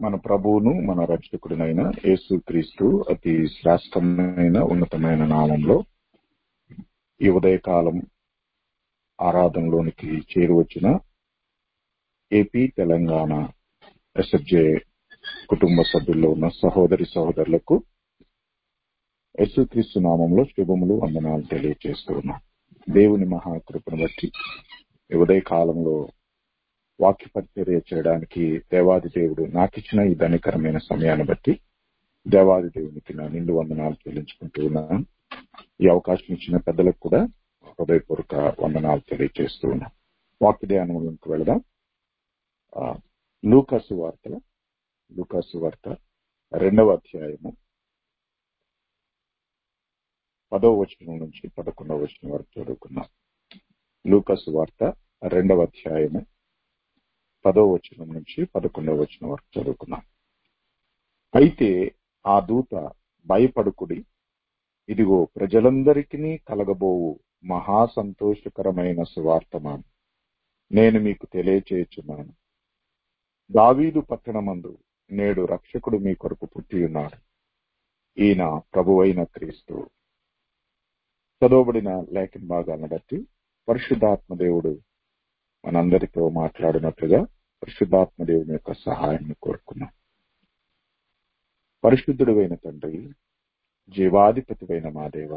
మన ప్రభువును మన రక్షకుడినైన యేసు క్రీస్తు అతి శ్రేష్టమైన ఉన్నతమైన నామంలో ఈ ఉదయకాలం ఆరాధనలోనికి చేరువచ్చిన ఏపీ తెలంగాణ ఎస్ఎఫ్జే కుటుంబ సభ్యుల్లో ఉన్న సహోదరి సహోదరులకు యేసుక్రీస్తు నామంలో శుభములు వందనాలు తెలియజేస్తూ ఉన్నాం దేవుని మహాకృపను బట్టి ఈ ఉదయ కాలంలో వాక్య పరిచర్య చేయడానికి దేవాది దేవుడు నాకిచ్చిన ఈ ధనికరమైన సమయాన్ని బట్టి దేవాది దేవునికి నా నిండు వందనాలు చెల్లించుకుంటూ ఉన్నాను ఈ అవకాశం ఇచ్చిన పెద్దలకు కూడా హృదయపూర్వక వందనాలు తెలియజేస్తూ ఉన్నాం వాక్య ధ్యానంలోకి వెళదాం ఆ, లూకాసు వార్తల లూకాసు వార్త రెండవ అధ్యాయము పదో వచనం నుంచి పదకొండవ వచనం వరకు చదువుకున్నాం లూకాసు వార్త రెండవ అధ్యాయము పదో వచనం నుంచి పదకొండవ వచనం వరకు చదువుకున్నాం అయితే ఆ దూత భయపడుకుడి ఇదిగో ప్రజలందరికీ కలగబోవు మహా సంతోషకరమైన సువార్తమాను నేను మీకు తెలియచేయుచున్నాను దావీదు పట్టణమందు నేడు రక్షకుడు మీ కొరకు పుట్టి ఉన్నాడు ఈయన ప్రభువైన క్రీస్తు చదవబడిన లేఖన భాగాలను బట్టి పరిశుద్ధాత్మ దేవుడు మనందరితో మాట్లాడినట్లుగా పరిశుద్ధాత్మ దేవుని యొక్క సహాయాన్ని కోరుకున్నాం పరిశుద్ధుడువైన తండ్రి జీవాధిపతివైన మా దేవ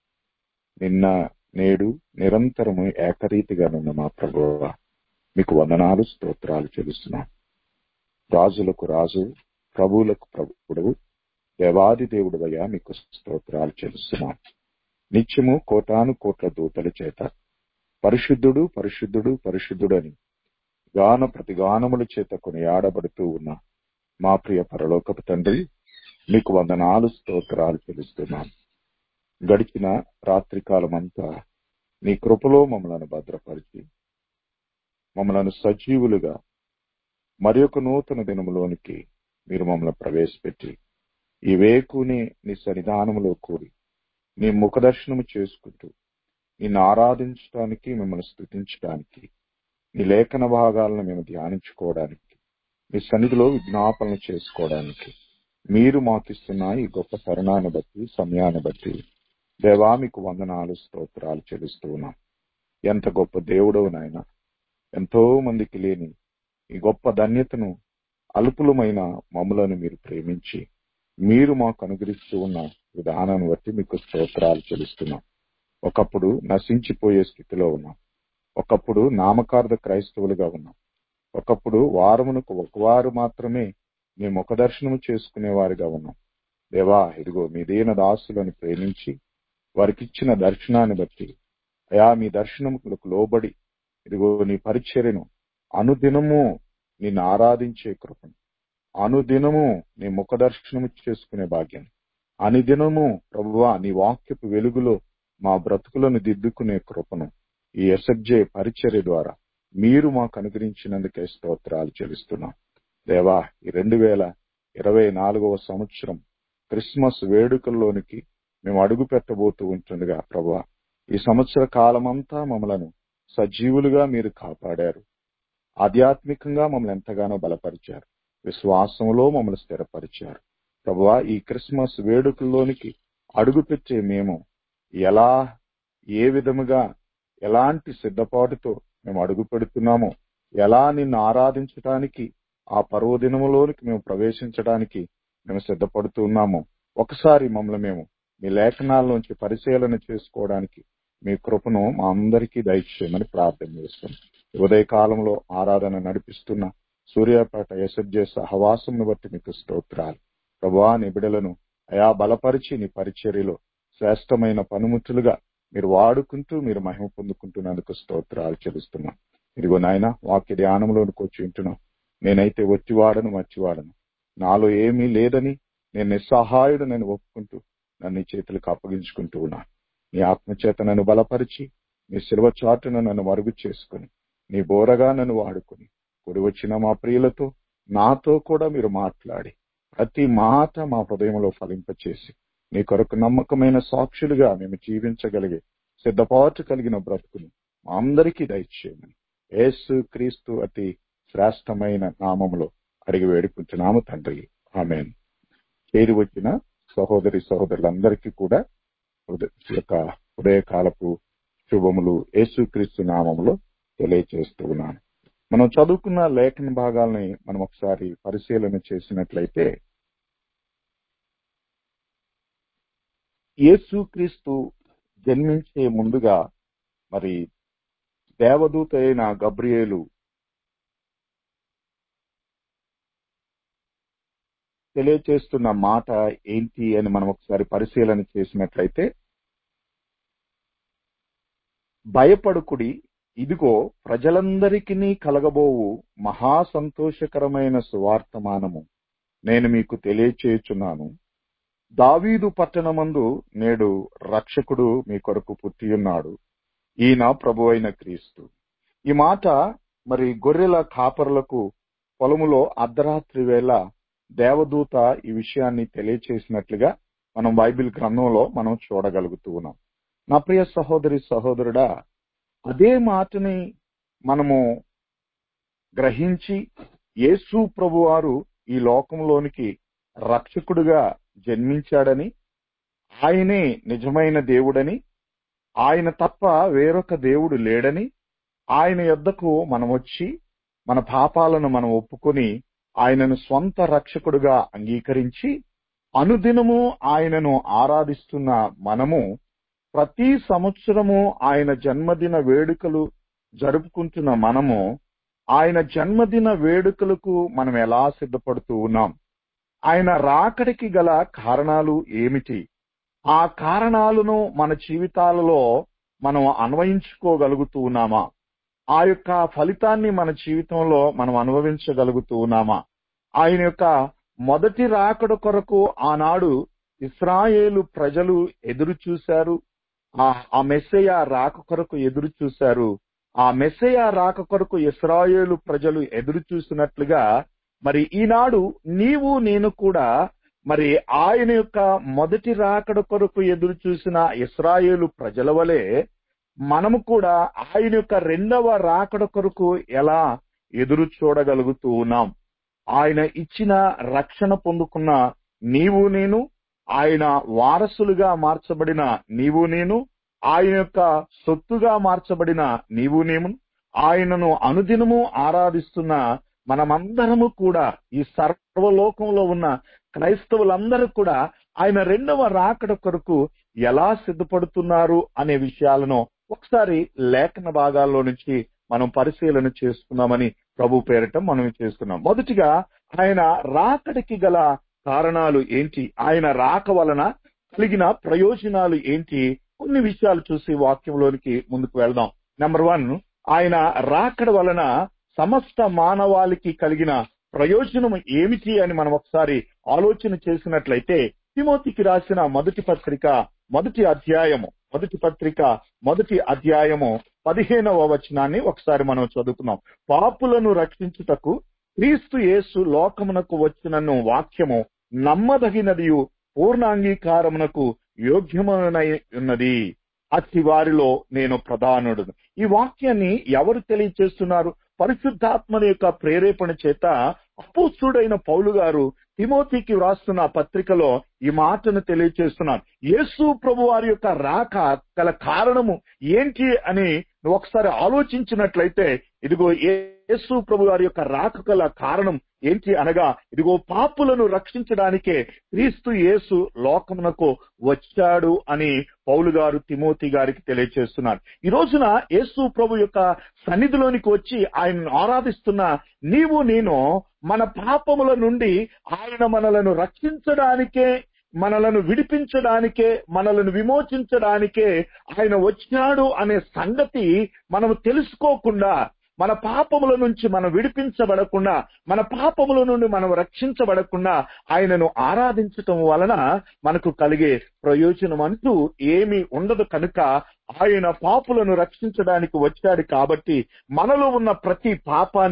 నిన్న నేడు నిరంతరము ఏకరీతిగానున్న మా ప్రభువ మీకు వందనాలు స్తోత్రాలు చెల్లిస్తున్నాం రాజులకు రాజు ప్రభువులకు ప్రభువుడు దేవాది దేవుడువయ్యా మీకు స్తోత్రాలు చెల్లిస్తున్నాం నిత్యము కోటాను కోట్ల దూతల చేత పరిశుద్ధుడు పరిశుద్ధుడు పరిశుద్ధుడని గాన ప్రతిగానముల చేత కొనియాడబడుతూ ఉన్న మా ప్రియ పరలోకపు తండ్రి మీకు వందనాలు స్తోత్రాలు చెల్లిస్తున్నాం గడిచిన రాత్రికాలం అంతా నీ కృపలో మమ్మలను భద్రపరిచి మమ్మలను సజీవులుగా మరి ఒక నూతన దినములోనికి మీరు మమ్మల్ని ప్రవేశపెట్టి ఈ వేకుని నీ సన్నిధానములో కూడి నీ ముఖదర్శనము చేసుకుంటూ నిన్ను ఆరాధించడానికి మిమ్మల్ని స్థుతించడానికి నీ లేఖన భాగాలను మేము ధ్యానించుకోవడానికి మీ సన్నిధిలో విజ్ఞాపనలు చేసుకోవడానికి మీరు మాకిస్తున్న ఈ గొప్ప తరుణాన్ని బట్టి సమయాన్ని బట్టి దేవా మీకు వందనాలు స్తోత్రాలు చెల్లిస్తూ ఉన్నాం ఎంత గొప్ప దేవుడవు నాయన ఎంతో మందికి లేని ఈ గొప్ప ధన్యతను అల్పులమైన మమ్ములను మీరు ప్రేమించి మీరు మాకు అనుగ్రహిస్తూ ఉన్న విధానాన్ని బట్టి మీకు స్తోత్రాలు చెల్లిస్తున్నాం ఒకప్పుడు నశించిపోయే స్థితిలో ఉన్నాం ఒకప్పుడు నామకార్థ క్రైస్తవులుగా ఉన్నాం ఒకప్పుడు వారమునకు ఒకవారు మాత్రమే మీ ముఖదర్శనము చేసుకునే వారిగా ఉన్నాం దేవా ఇదిగో మీ దీన దాసులను ప్రేమించి వారికిచ్చిన దర్శనాన్ని బట్టి అయా మీ దర్శనములకు లోబడి ఇదిగో నీ పరిచర్యను అనుదినము నిన్ను ఆరాధించే కృపను అనుదినము నీ ముఖదర్శనము చేసుకునే భాగ్యం అనుదినము ప్రభువా నీ వాక్యపు వెలుగులో మా బ్రతుకులను దిద్దుకునే కృపను ఈ ఎస్ఎఫ్జే పరిచర్య ద్వారా మీరు మాకు అనుగ్రహించినందుకే స్తోత్రాలు చెల్లిస్తున్నాం దేవా ఈ రెండు వేల ఇరవై నాలుగవ సంవత్సరం క్రిస్మస్ వేడుకల్లోనికి మేము అడుగు పెట్టబోతూ ఉంటుండగా ప్రభా ఈ సంవత్సర కాలమంతా మమ్మలను సజీవులుగా మీరు కాపాడారు ఆధ్యాత్మికంగా మమ్మల్ని ఎంతగానో బలపరిచారు విశ్వాసంలో మమ్మల్ని స్థిరపరిచారు ప్రభువా ఈ క్రిస్మస్ వేడుకల్లోనికి అడుగుపెట్టే మేము ఎలా ఏ విధముగా ఎలాంటి సిద్ధపాటుతో మేము అడుగు పెడుతున్నామో ఎలా నిన్ను ఆరాధించడానికి ఆ పర్వదినములోనికి మేము ప్రవేశించడానికి మేము సిద్ధపడుతూ ఉన్నామో ఒకసారి మమ్మల్ని మేము మీ లేఖనాల్లోంచి పరిశీలన చేసుకోవడానికి మీ కృపను మా అందరికీ దయచేయమని ప్రార్థన చేస్తున్నాం ఈ ఉదయ కాలంలో ఆరాధన నడిపిస్తున్న సూర్యాపేట ఎస్ఎఫ్జే సహవాసంను బట్టి మీకు స్తోత్రాలు ప్రభా నీ బిడలను అయా బలపరిచి నీ పరిచర్యలో శ్రేష్టమైన పనిముట్టులుగా మీరు వాడుకుంటూ మీరు మహిమ పొందుకుంటున్నందుకు స్తోత్రాలు చెల్లిస్తున్నాం ఇదిగో నాయన వాక్య ధ్యానంలోనికి వచ్చి ఉంటున్నాం నేనైతే వచ్చివాడను మర్చివాడను నాలో ఏమీ లేదని నేను నిస్సహాయుడు నేను ఒప్పుకుంటూ నన్ను నీ చేతులకు అప్పగించుకుంటూ ఉన్నాను నీ ఆత్మచేత నన్ను బలపరిచి నీ శిల్వ చాటును నన్ను మరుగు చేసుకుని నీ బోరగా నన్ను వాడుకుని కూడి వచ్చిన మా ప్రియులతో నాతో కూడా మీరు మాట్లాడి ప్రతి మాట మా హృదయంలో ఫలింపచేసి నీ కొరకు నమ్మకమైన సాక్షులుగా మేము జీవించగలిగే సిద్ధపాటు కలిగిన బ్రతుకును మా అందరికీ దయచేయమని యేసు క్రీస్తు అతి శ్రేష్టమైన నామములో అడిగి వేడుకుంటున్నాము తండ్రి ఆమె చేరి వచ్చిన సహోదరి సహోదరులందరికీ కూడా హృదయ ఈ యొక్క ఉదయకాలపు శుభములు యేసుక్రీస్తు నామములో తెలియచేస్తూ ఉన్నాను మనం చదువుకున్న లేఖన భాగాల్ని మనం ఒకసారి పరిశీలన చేసినట్లయితే యేసుక్రీస్తు జన్మించే ముందుగా మరి దేవదూత అయిన గబ్రియేలు తెలియచేస్తున్న మాట ఏంటి అని మనం ఒకసారి పరిశీలన చేసినట్లయితే భయపడుకుడి ఇదిగో ప్రజలందరికీ కలగబోవు మహా సంతోషకరమైన సువార్తమానము నేను మీకు తెలియచేయుచున్నాను దావీదు పట్టణమందు నేడు రక్షకుడు మీ కొరకు పుట్టియున్నాడు ఈయన ప్రభు అయిన క్రీస్తు ఈ మాట మరి గొర్రెల కాపరులకు పొలములో అర్ధరాత్రి వేళ దేవదూత ఈ విషయాన్ని తెలియచేసినట్లుగా మనం బైబిల్ గ్రంథంలో మనం చూడగలుగుతూ ఉన్నాం నా ప్రియ సహోదరి సహోదరుడా అదే మాటని మనము గ్రహించి యేసు ప్రభువారు ఈ లోకంలోనికి రక్షకుడుగా జన్మించాడని ఆయనే నిజమైన దేవుడని ఆయన తప్ప వేరొక దేవుడు లేడని ఆయన యొద్దకు మనం వచ్చి మన పాపాలను మనం ఒప్పుకొని ఆయనను స్వంత రక్షకుడుగా అంగీకరించి అనుదినము ఆయనను ఆరాధిస్తున్న మనము ప్రతి సంవత్సరము ఆయన జన్మదిన వేడుకలు జరుపుకుంటున్న మనము ఆయన జన్మదిన వేడుకలకు మనం ఎలా సిద్ధపడుతూ ఉన్నాం ఆయన రాకడికి గల కారణాలు ఏమిటి ఆ కారణాలను మన జీవితాలలో మనం అన్వయించుకోగలుగుతూ ఉన్నామా ఆ యొక్క ఫలితాన్ని మన జీవితంలో మనం అనుభవించగలుగుతూ ఉన్నామా ఆయన యొక్క మొదటి రాకడ కొరకు ఆనాడు ఇస్రాయేలు ప్రజలు ఎదురు చూశారు ఆ ఆ మెస్సయ రాక కొరకు ఎదురు చూశారు ఆ మెస్సయ రాక కొరకు ఇస్రాయేలు ప్రజలు ఎదురు చూసినట్లుగా మరి ఈనాడు నీవు నేను కూడా మరి ఆయన యొక్క మొదటి రాకడ కొరకు ఎదురు చూసిన ఇస్రాయేలు ప్రజల వలె మనము కూడా ఆయన యొక్క రెండవ రాకడ కొరకు ఎలా ఎదురు చూడగలుగుతూ ఉన్నాం ఆయన ఇచ్చిన రక్షణ పొందుకున్న నీవు నేను ఆయన వారసులుగా మార్చబడిన నీవు నేను ఆయన యొక్క సొత్తుగా మార్చబడిన నీవు నేను ఆయనను అనుదినము ఆరాధిస్తున్న మనమందరము కూడా ఈ సర్వలోకంలో ఉన్న క్రైస్తవులందరూ కూడా ఆయన రెండవ రాకడ కొరకు ఎలా సిద్ధపడుతున్నారు అనే విషయాలను ఒకసారి లేఖన భాగాల్లో నుంచి మనం పరిశీలన చేసుకున్నామని ప్రభు పేరట మనం చేసుకున్నాం మొదటిగా ఆయన రాకడికి గల కారణాలు ఏంటి ఆయన రాక వలన కలిగిన ప్రయోజనాలు ఏంటి కొన్ని విషయాలు చూసి వాక్యంలోనికి ముందుకు వెళ్దాం నెంబర్ వన్ ఆయన రాకడ వలన సమస్త మానవాళికి కలిగిన ప్రయోజనం ఏమిటి అని మనం ఒకసారి ఆలోచన చేసినట్లయితే తిమోతికి రాసిన మొదటి పత్రిక మొదటి అధ్యాయము మొదటి పత్రిక మొదటి అధ్యాయము పదిహేనవ వచనాన్ని ఒకసారి మనం చదువుకున్నాం పాపులను రక్షించుటకు క్రీస్తు యేసు లోకమునకు వచ్చినను వాక్యము నమ్మదగినదియు పూర్ణాంగీకారమునకు యోగ్యమునై ఉన్నది అతి వారిలో నేను ప్రధానుడు ఈ వాక్యాన్ని ఎవరు తెలియచేస్తున్నారు పరిశుద్ధాత్మని యొక్క ప్రేరేపణ చేత అపోస్తుడైన పౌలు గారు తిమోతికి వ్రాస్తున్న పత్రికలో ఈ మాటను తెలియచేస్తున్నారు యేసు ప్రభు వారి యొక్క రాక గల కారణము ఏంటి అని నువ్వు ఒకసారి ఆలోచించినట్లయితే ఇదిగో యేసు ప్రభు వారి యొక్క రాక గల కారణం ఏంటి అనగా ఇదిగో పాపులను రక్షించడానికే క్రీస్తు యేసు లోకమునకు వచ్చాడు అని పౌలు గారు తిమోతి గారికి తెలియచేస్తున్నారు ఈ రోజున యేసు ప్రభు యొక్క సన్నిధిలోనికి వచ్చి ఆయనను ఆరాధిస్తున్న నీవు నేను మన పాపముల నుండి ఆయన మనలను రక్షించడానికే మనలను విడిపించడానికే మనలను విమోచించడానికే ఆయన వచ్చాడు అనే సంగతి మనం తెలుసుకోకుండా మన పాపముల నుంచి మనం విడిపించబడకుండా మన పాపముల నుండి మనం రక్షించబడకుండా ఆయనను ఆరాధించటం వలన మనకు కలిగే ప్రయోజనం అంటూ ఏమీ ఉండదు కనుక ఆయన పాపులను రక్షించడానికి వచ్చాడు కాబట్టి మనలో ఉన్న ప్రతి పాపాన్ని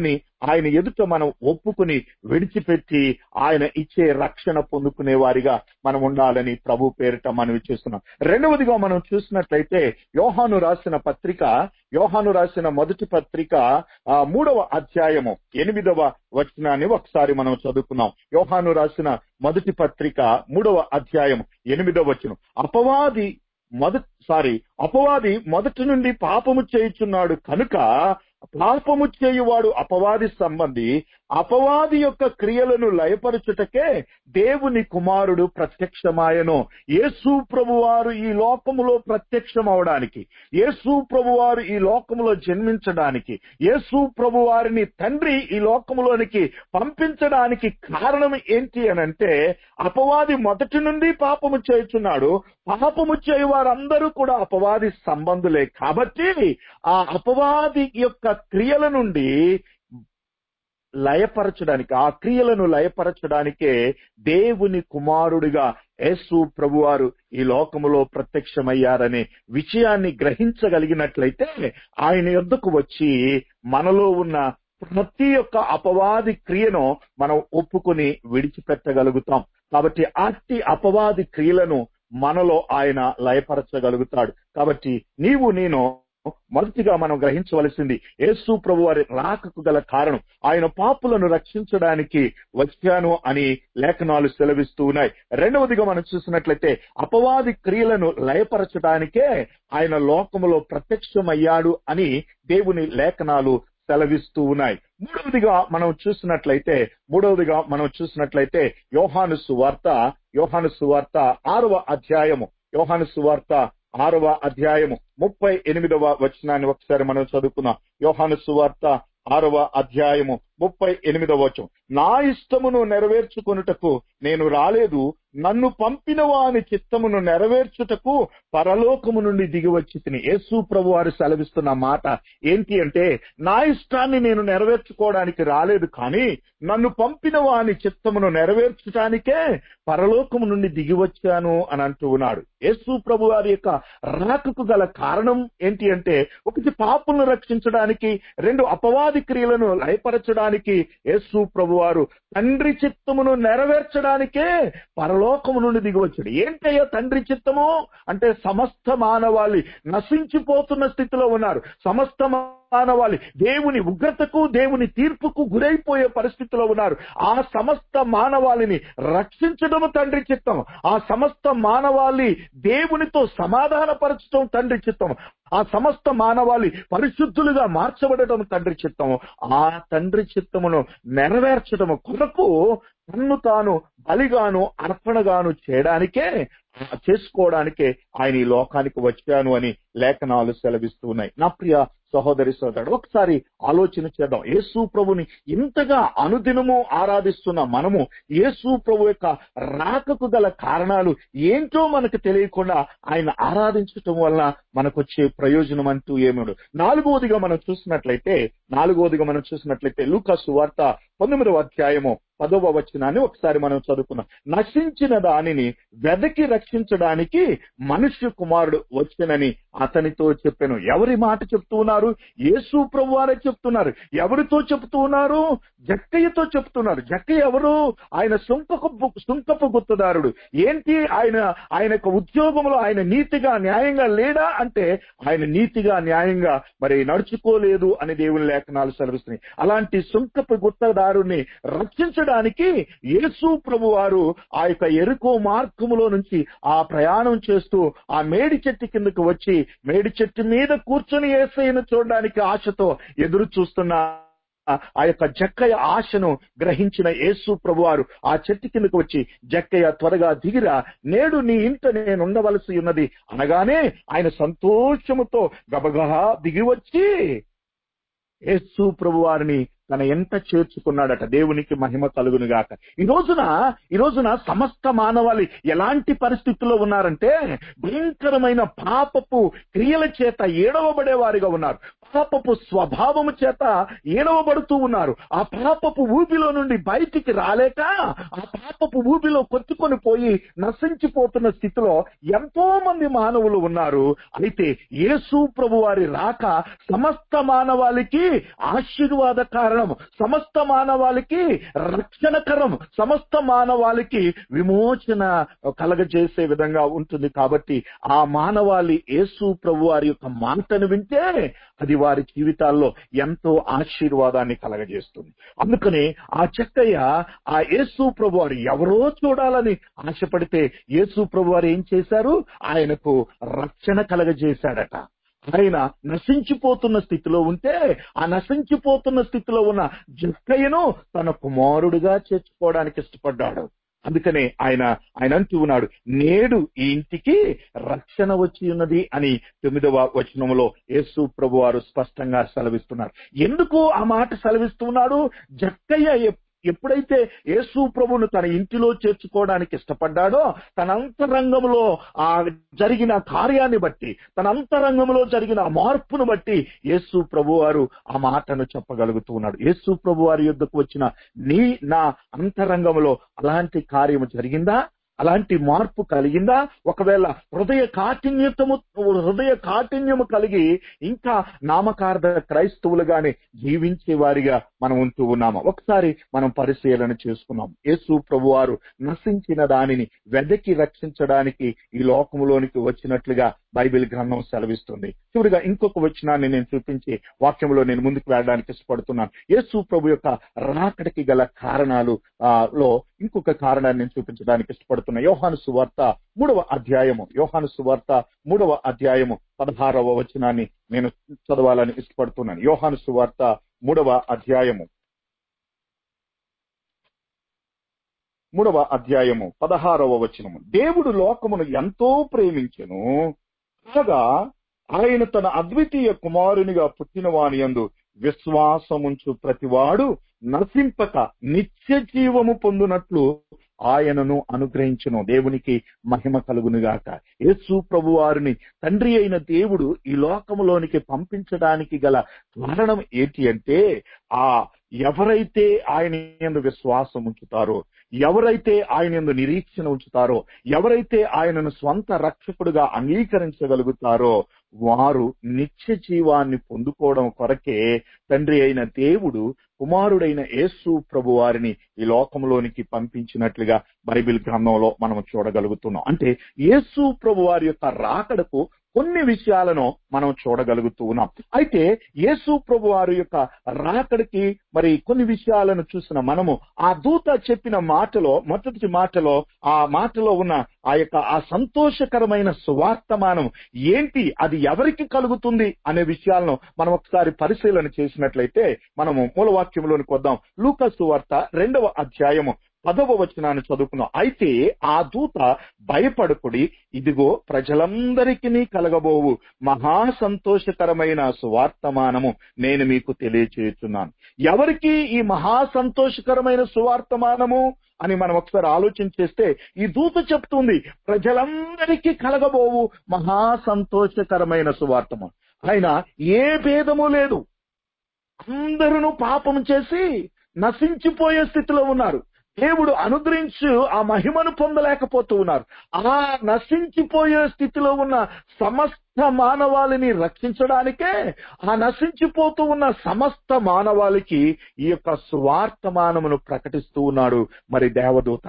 ఆయన ఎదుట మనం ఒప్పుకుని విడిచిపెట్టి ఆయన ఇచ్చే రక్షణ పొందుకునే వారిగా మనం ఉండాలని ప్రభు పేరిట మనం చేస్తున్నాం రెండవదిగా మనం చూసినట్లయితే యోహాను రాసిన పత్రిక యోహాను రాసిన మొదటి పత్రిక ఆ మూడవ అధ్యాయము ఎనిమిదవ వచనాన్ని ఒకసారి మనం చదువుకున్నాం యోహాను రాసిన మొదటి పత్రిక మూడవ అధ్యాయం ఎనిమిదవ వచనం అపవాది మొదటి సారీ అపవాది మొదటి నుండి పాపము చేయుచున్నాడు కనుక పాపము చేయువాడు అపవాది సంబంధి అపవాది యొక్క క్రియలను లయపరచుటకే దేవుని కుమారుడు ప్రత్యక్షమాయను యేసు ప్రభువారు ఈ లోకములో ప్రత్యక్షమవడానికి యేసు ప్రభువారు ఈ లోకములో జన్మించడానికి యేసు ప్రభువారిని తండ్రి ఈ లోకములోనికి పంపించడానికి కారణం ఏంటి అనంటే అపవాది మొదటి నుండి పాపము చేయుచున్నాడు పాపము చేయు వారందరూ కూడా అపవాది సంబంధులే కాబట్టి ఆ అపవాది యొక్క క్రియల నుండి లయపరచడానికి ఆ క్రియలను లయపరచడానికే దేవుని కుమారుడిగా యేసు ప్రభువారు ఈ లోకములో ప్రత్యక్షమయ్యారనే విషయాన్ని గ్రహించగలిగినట్లయితే ఆయన యొద్దకు వచ్చి మనలో ఉన్న ప్రతి ఒక్క అపవాది క్రియను మనం ఒప్పుకొని విడిచిపెట్టగలుగుతాం కాబట్టి అట్టి అపవాది క్రియలను మనలో ఆయన లయపరచగలుగుతాడు కాబట్టి నీవు నేను మొదటిగా మనం గ్రహించవలసింది యేసు ప్రభు వారి రాకకు గల కారణం ఆయన పాపులను రక్షించడానికి వచ్చాను అని లేఖనాలు సెలవిస్తూ ఉన్నాయి రెండవదిగా మనం చూసినట్లయితే అపవాది క్రియలను లయపరచడానికే ఆయన లోకములో ప్రత్యక్షమయ్యాడు అని దేవుని లేఖనాలు సెలవిస్తూ ఉన్నాయి మూడవదిగా మనం చూసినట్లయితే మూడవదిగా మనం చూసినట్లయితే యోహాను సువార్త యోహాను సువార్త ఆరవ అధ్యాయము యోహాను సువార్త ఆరవ అధ్యాయము ముప్పై ఎనిమిదవ వచనాన్ని ఒకసారి మనం చదువుకుందాం యోహాను సువార్త ఆరవ అధ్యాయము ముప్పై ఎనిమిదవ వచనం నా ఇష్టమును నెరవేర్చుకొనుటకు నేను రాలేదు నన్ను పంపిన వాని చిత్తమును నెరవేర్చుటకు పరలోకము నుండి దిగి వచ్చి తిని యేసు ప్రభు వారు సెలవిస్తున్న మాట ఏంటి అంటే నా ఇష్టాన్ని నేను నెరవేర్చుకోవడానికి రాలేదు కానీ నన్ను పంపిన వాని చిత్తమును నెరవేర్చడానికే పరలోకము నుండి దిగి వచ్చాను అని అంటూ ఉన్నాడు యేసు ప్రభు వారి యొక్క రాకకు గల కారణం ఏంటి అంటే ఒకటి పాపులను రక్షించడానికి రెండు అపవాది క్రియలను లయపరచడానికి యేసు ప్రభు వారు తండ్రి చిత్తమును నెరవేర్చడానికే పరలోకము నుండి దిగివచ్చాడు ఏంటయ్యా తండ్రి చిత్తము అంటే సమస్త మానవాళి నశించిపోతున్న స్థితిలో ఉన్నారు సమస్త మానవాళి దేవుని ఉగ్రతకు దేవుని తీర్పుకు గురైపోయే పరిస్థితిలో ఉన్నారు ఆ సమస్త మానవాళిని రక్షించడం తండ్రి చిత్తం ఆ సమస్త మానవాళి దేవునితో సమాధానపరచడం తండ్రి చిత్తం ఆ సమస్త మానవాళి పరిశుద్ధులుగా మార్చబడటం తండ్రి చిత్తము ఆ తండ్రి చిత్తమును నెరవేర్చడము కొరకు తన్ను తాను బలిగాను అర్పణగాను చేయడానికే చేసుకోవడానికే ఆయన ఈ లోకానికి వచ్చాను అని లేఖనాలు సెలవిస్తూ ఉన్నాయి నా ప్రియ సహోదరి సోదరుడు ఒకసారి ఆలోచన చేద్దాం యేసు ప్రభుని ఇంతగా అనుదినము ఆరాధిస్తున్న మనము యేసు ప్రభు యొక్క రాకకు గల కారణాలు ఏంటో మనకు తెలియకుండా ఆయన ఆరాధించటం వల్ల మనకు వచ్చే ప్రయోజనం అంటూ ఏమిడు నాలుగవదిగా మనం చూసినట్లయితే నాలుగవదిగా మనం చూసినట్లయితే లూకాసు వార్త పంతొమ్మిదవ అధ్యాయము పదవ వచనాన్ని ఒకసారి మనం చదువుకున్నాం నశించిన దానిని వెదకి రక్షించడానికి మనుష్య కుమారుడు వచ్చనని అతనితో చెప్పాను ఎవరి మాట చెప్తూ ఉన్నారు యేసు ప్రభు వారే చెప్తున్నారు ఎవరితో చెప్తూ ఉన్నారు జక్కయ్యతో చెప్తున్నారు జక్కయ్య ఎవరు ఆయన సుంకపు సుంకపు గుత్తదారుడు ఏంటి ఆయన ఆయన యొక్క ఉద్యోగంలో ఆయన నీతిగా న్యాయంగా లేడా అంటే ఆయన నీతిగా న్యాయంగా మరి నడుచుకోలేదు అని దేవుని లేఖనాలు సెలవిస్తున్నాయి అలాంటి సుంకపు గుత్తదారుని రక్షించడానికి యేసు ప్రభు వారు ఆ యొక్క ఎరుకో మార్గములో నుంచి ఆ ప్రయాణం చేస్తూ ఆ మేడి చెట్టు కిందకు వచ్చి మేడి చెట్టు మీద కూర్చొని ఏసైను చూడడానికి ఆశతో ఎదురు చూస్తున్న ఆ యొక్క జక్కయ్య ఆశను గ్రహించిన యేసు ప్రభువారు ఆ చెట్టు కిందకు వచ్చి జక్కయ్య త్వరగా దిగిరా నేడు నీ ఇంట నేను ఉండవలసి ఉన్నది అనగానే ఆయన సంతోషముతో గబగహా దిగి వచ్చి యేసు ప్రభువారిని తన ఎంత చేర్చుకున్నాడట దేవునికి మహిమ కలుగును గాక ఈ రోజున ఈ రోజున సమస్త మానవాళి ఎలాంటి పరిస్థితుల్లో ఉన్నారంటే భయంకరమైన పాపపు క్రియల చేత ఏడవబడే వారిగా ఉన్నారు పాపపు స్వభావము చేత ఏడవబడుతూ ఉన్నారు ఆ పాపపు ఊబిలో నుండి బయటికి రాలేక ఆ పాపపు ఊబిలో కొట్టుకొని పోయి నశించిపోతున్న స్థితిలో ఎంతో మంది మానవులు ఉన్నారు అయితే యేసు ప్రభు వారి రాక సమస్త మానవాళికి ఆశీర్వాదకార మరణం సమస్త మానవాళికి రక్షణకరం సమస్త మానవాళికి విమోచన కలగజేసే విధంగా ఉంటుంది కాబట్టి ఆ మానవాళి యేసు ప్రభు వారి యొక్క మాటను వింటే అది వారి జీవితాల్లో ఎంతో ఆశీర్వాదాన్ని కలగజేస్తుంది అందుకని ఆ చెక్కయ్య ఆ యేసు ప్రభు వారు ఎవరో చూడాలని ఆశపడితే యేసు ప్రభు వారు ఏం చేశారు ఆయనకు రక్షణ కలగజేశాడట ఆయన నశించిపోతున్న స్థితిలో ఉంటే ఆ నశించిపోతున్న స్థితిలో ఉన్న జక్కయ్యను తన కుమారుడిగా చేర్చుకోవడానికి ఇష్టపడ్డాడు అందుకనే ఆయన ఆయన అంటూ ఉన్నాడు నేడు ఈ ఇంటికి రక్షణ వచ్చి ఉన్నది అని తొమ్మిదవ వచనంలో యేసు ప్రభు వారు స్పష్టంగా సెలవిస్తున్నారు ఎందుకు ఆ మాట సెలవిస్తున్నాడు జక్కయ్య ఎప్- ఎప్పుడైతే యేసు ప్రభును తన ఇంటిలో చేర్చుకోవడానికి ఇష్టపడ్డాడో తన అంతరంగంలో ఆ జరిగిన కార్యాన్ని బట్టి తన అంతరంగంలో జరిగిన ఆ మార్పును బట్టి యేసు ప్రభు వారు ఆ మాటను చెప్పగలుగుతూ ఉన్నాడు యేసు ప్రభు వారి యుద్ధకు వచ్చిన నీ నా అంతరంగంలో అలాంటి కార్యము జరిగిందా అలాంటి మార్పు కలిగిందా ఒకవేళ హృదయ కాఠిన్యతము హృదయ కాఠిన్యము కలిగి ఇంకా నామకార్థ క్రైస్తవులుగానే జీవించే వారిగా మనం ఉంటూ ఉన్నాము ఒకసారి మనం పరిశీలన చేసుకున్నాం యేసు ప్రభు వారు నశించిన దానిని వెదకి రక్షించడానికి ఈ లోకములోనికి వచ్చినట్లుగా బైబిల్ గ్రంథం సెలవిస్తుంది చివరిగా ఇంకొక వచనాన్ని నేను చూపించి వాక్యంలో నేను ముందుకు వెళ్ళడానికి ఇష్టపడుతున్నాను యేసు ప్రభు యొక్క రాకడికి గల కారణాలు ఆ, లో ఇంకొక కారణాన్ని నేను చూపించడానికి ఇష్టపడుతున్నా యోహాను సువార్త మూడవ అధ్యాయము యోహాను సువార్త మూడవ అధ్యాయము పదహారవ వచనాన్ని నేను చదవాలని ఇష్టపడుతున్నాను యోహాను సువార్త మూడవ అధ్యాయము మూడవ అధ్యాయము పదహారవ వచనము దేవుడు లోకమును ఎంతో ప్రేమించెను కాగా ఆయన తన అద్వితీయ కుమారునిగా పుట్టిన వాని యందు విశ్వాసముంచు ప్రతివాడు నశింపక నిత్య జీవము పొందునట్లు ఆయనను అనుగ్రహించును దేవునికి మహిమ కలుగునుగాక యేసు ప్రభు వారిని తండ్రి అయిన దేవుడు ఈ లోకములోనికి పంపించడానికి గల కారణం ఏంటి అంటే ఆ ఎవరైతే ఆయన యందు విశ్వాసం ఉంచుతారో ఎవరైతే ఆయన యందు నిరీక్షణ ఉంచుతారో ఎవరైతే ఆయనను స్వంత రక్షకుడుగా అంగీకరించగలుగుతారో వారు నిత్య జీవాన్ని పొందుకోవడం కొరకే తండ్రి అయిన దేవుడు కుమారుడైన యేసు ప్రభు వారిని ఈ లోకంలోనికి పంపించినట్లుగా బైబిల్ గ్రంథంలో మనం చూడగలుగుతున్నాం అంటే యేసు ప్రభు వారి యొక్క రాకడకు కొన్ని విషయాలను మనం చూడగలుగుతూ ఉన్నాం అయితే యేసు ప్రభు వారి యొక్క రాకడికి మరి కొన్ని విషయాలను చూసిన మనము ఆ దూత చెప్పిన మాటలో మొదటి మాటలో ఆ మాటలో ఉన్న ఆ యొక్క ఆ సంతోషకరమైన సువార్తమానం ఏంటి అది ఎవరికి కలుగుతుంది అనే విషయాలను మనం ఒకసారి పరిశీలన చేసినట్లయితే మనము మూలవాక్యంలోనికి వద్దాం లూకా సువార్త రెండవ అధ్యాయము పదవ వచనాన్ని చదువుకున్నాం అయితే ఆ దూత భయపడుకుడి ఇదిగో ప్రజలందరికీ కలగబోవు మహా సంతోషకరమైన సువార్తమానము నేను మీకు తెలియచేస్తున్నాను ఎవరికి ఈ మహా సంతోషకరమైన సువార్తమానము అని మనం ఒకసారి ఆలోచన చేస్తే ఈ దూత చెప్తుంది ప్రజలందరికీ కలగబోవు మహా సంతోషకరమైన సువార్తము ఆయన ఏ భేదము లేదు అందరూ పాపం చేసి నశించిపోయే స్థితిలో ఉన్నారు దేవుడు అనుగ్రహించు ఆ మహిమను పొందలేకపోతూ ఉన్నారు ఆ నశించిపోయే స్థితిలో ఉన్న సమస్త మానవాళిని రక్షించడానికే ఆ నశించిపోతూ ఉన్న సమస్త మానవాళికి ఈ యొక్క స్వార్థమానమును ప్రకటిస్తూ ఉన్నాడు మరి దేవదూత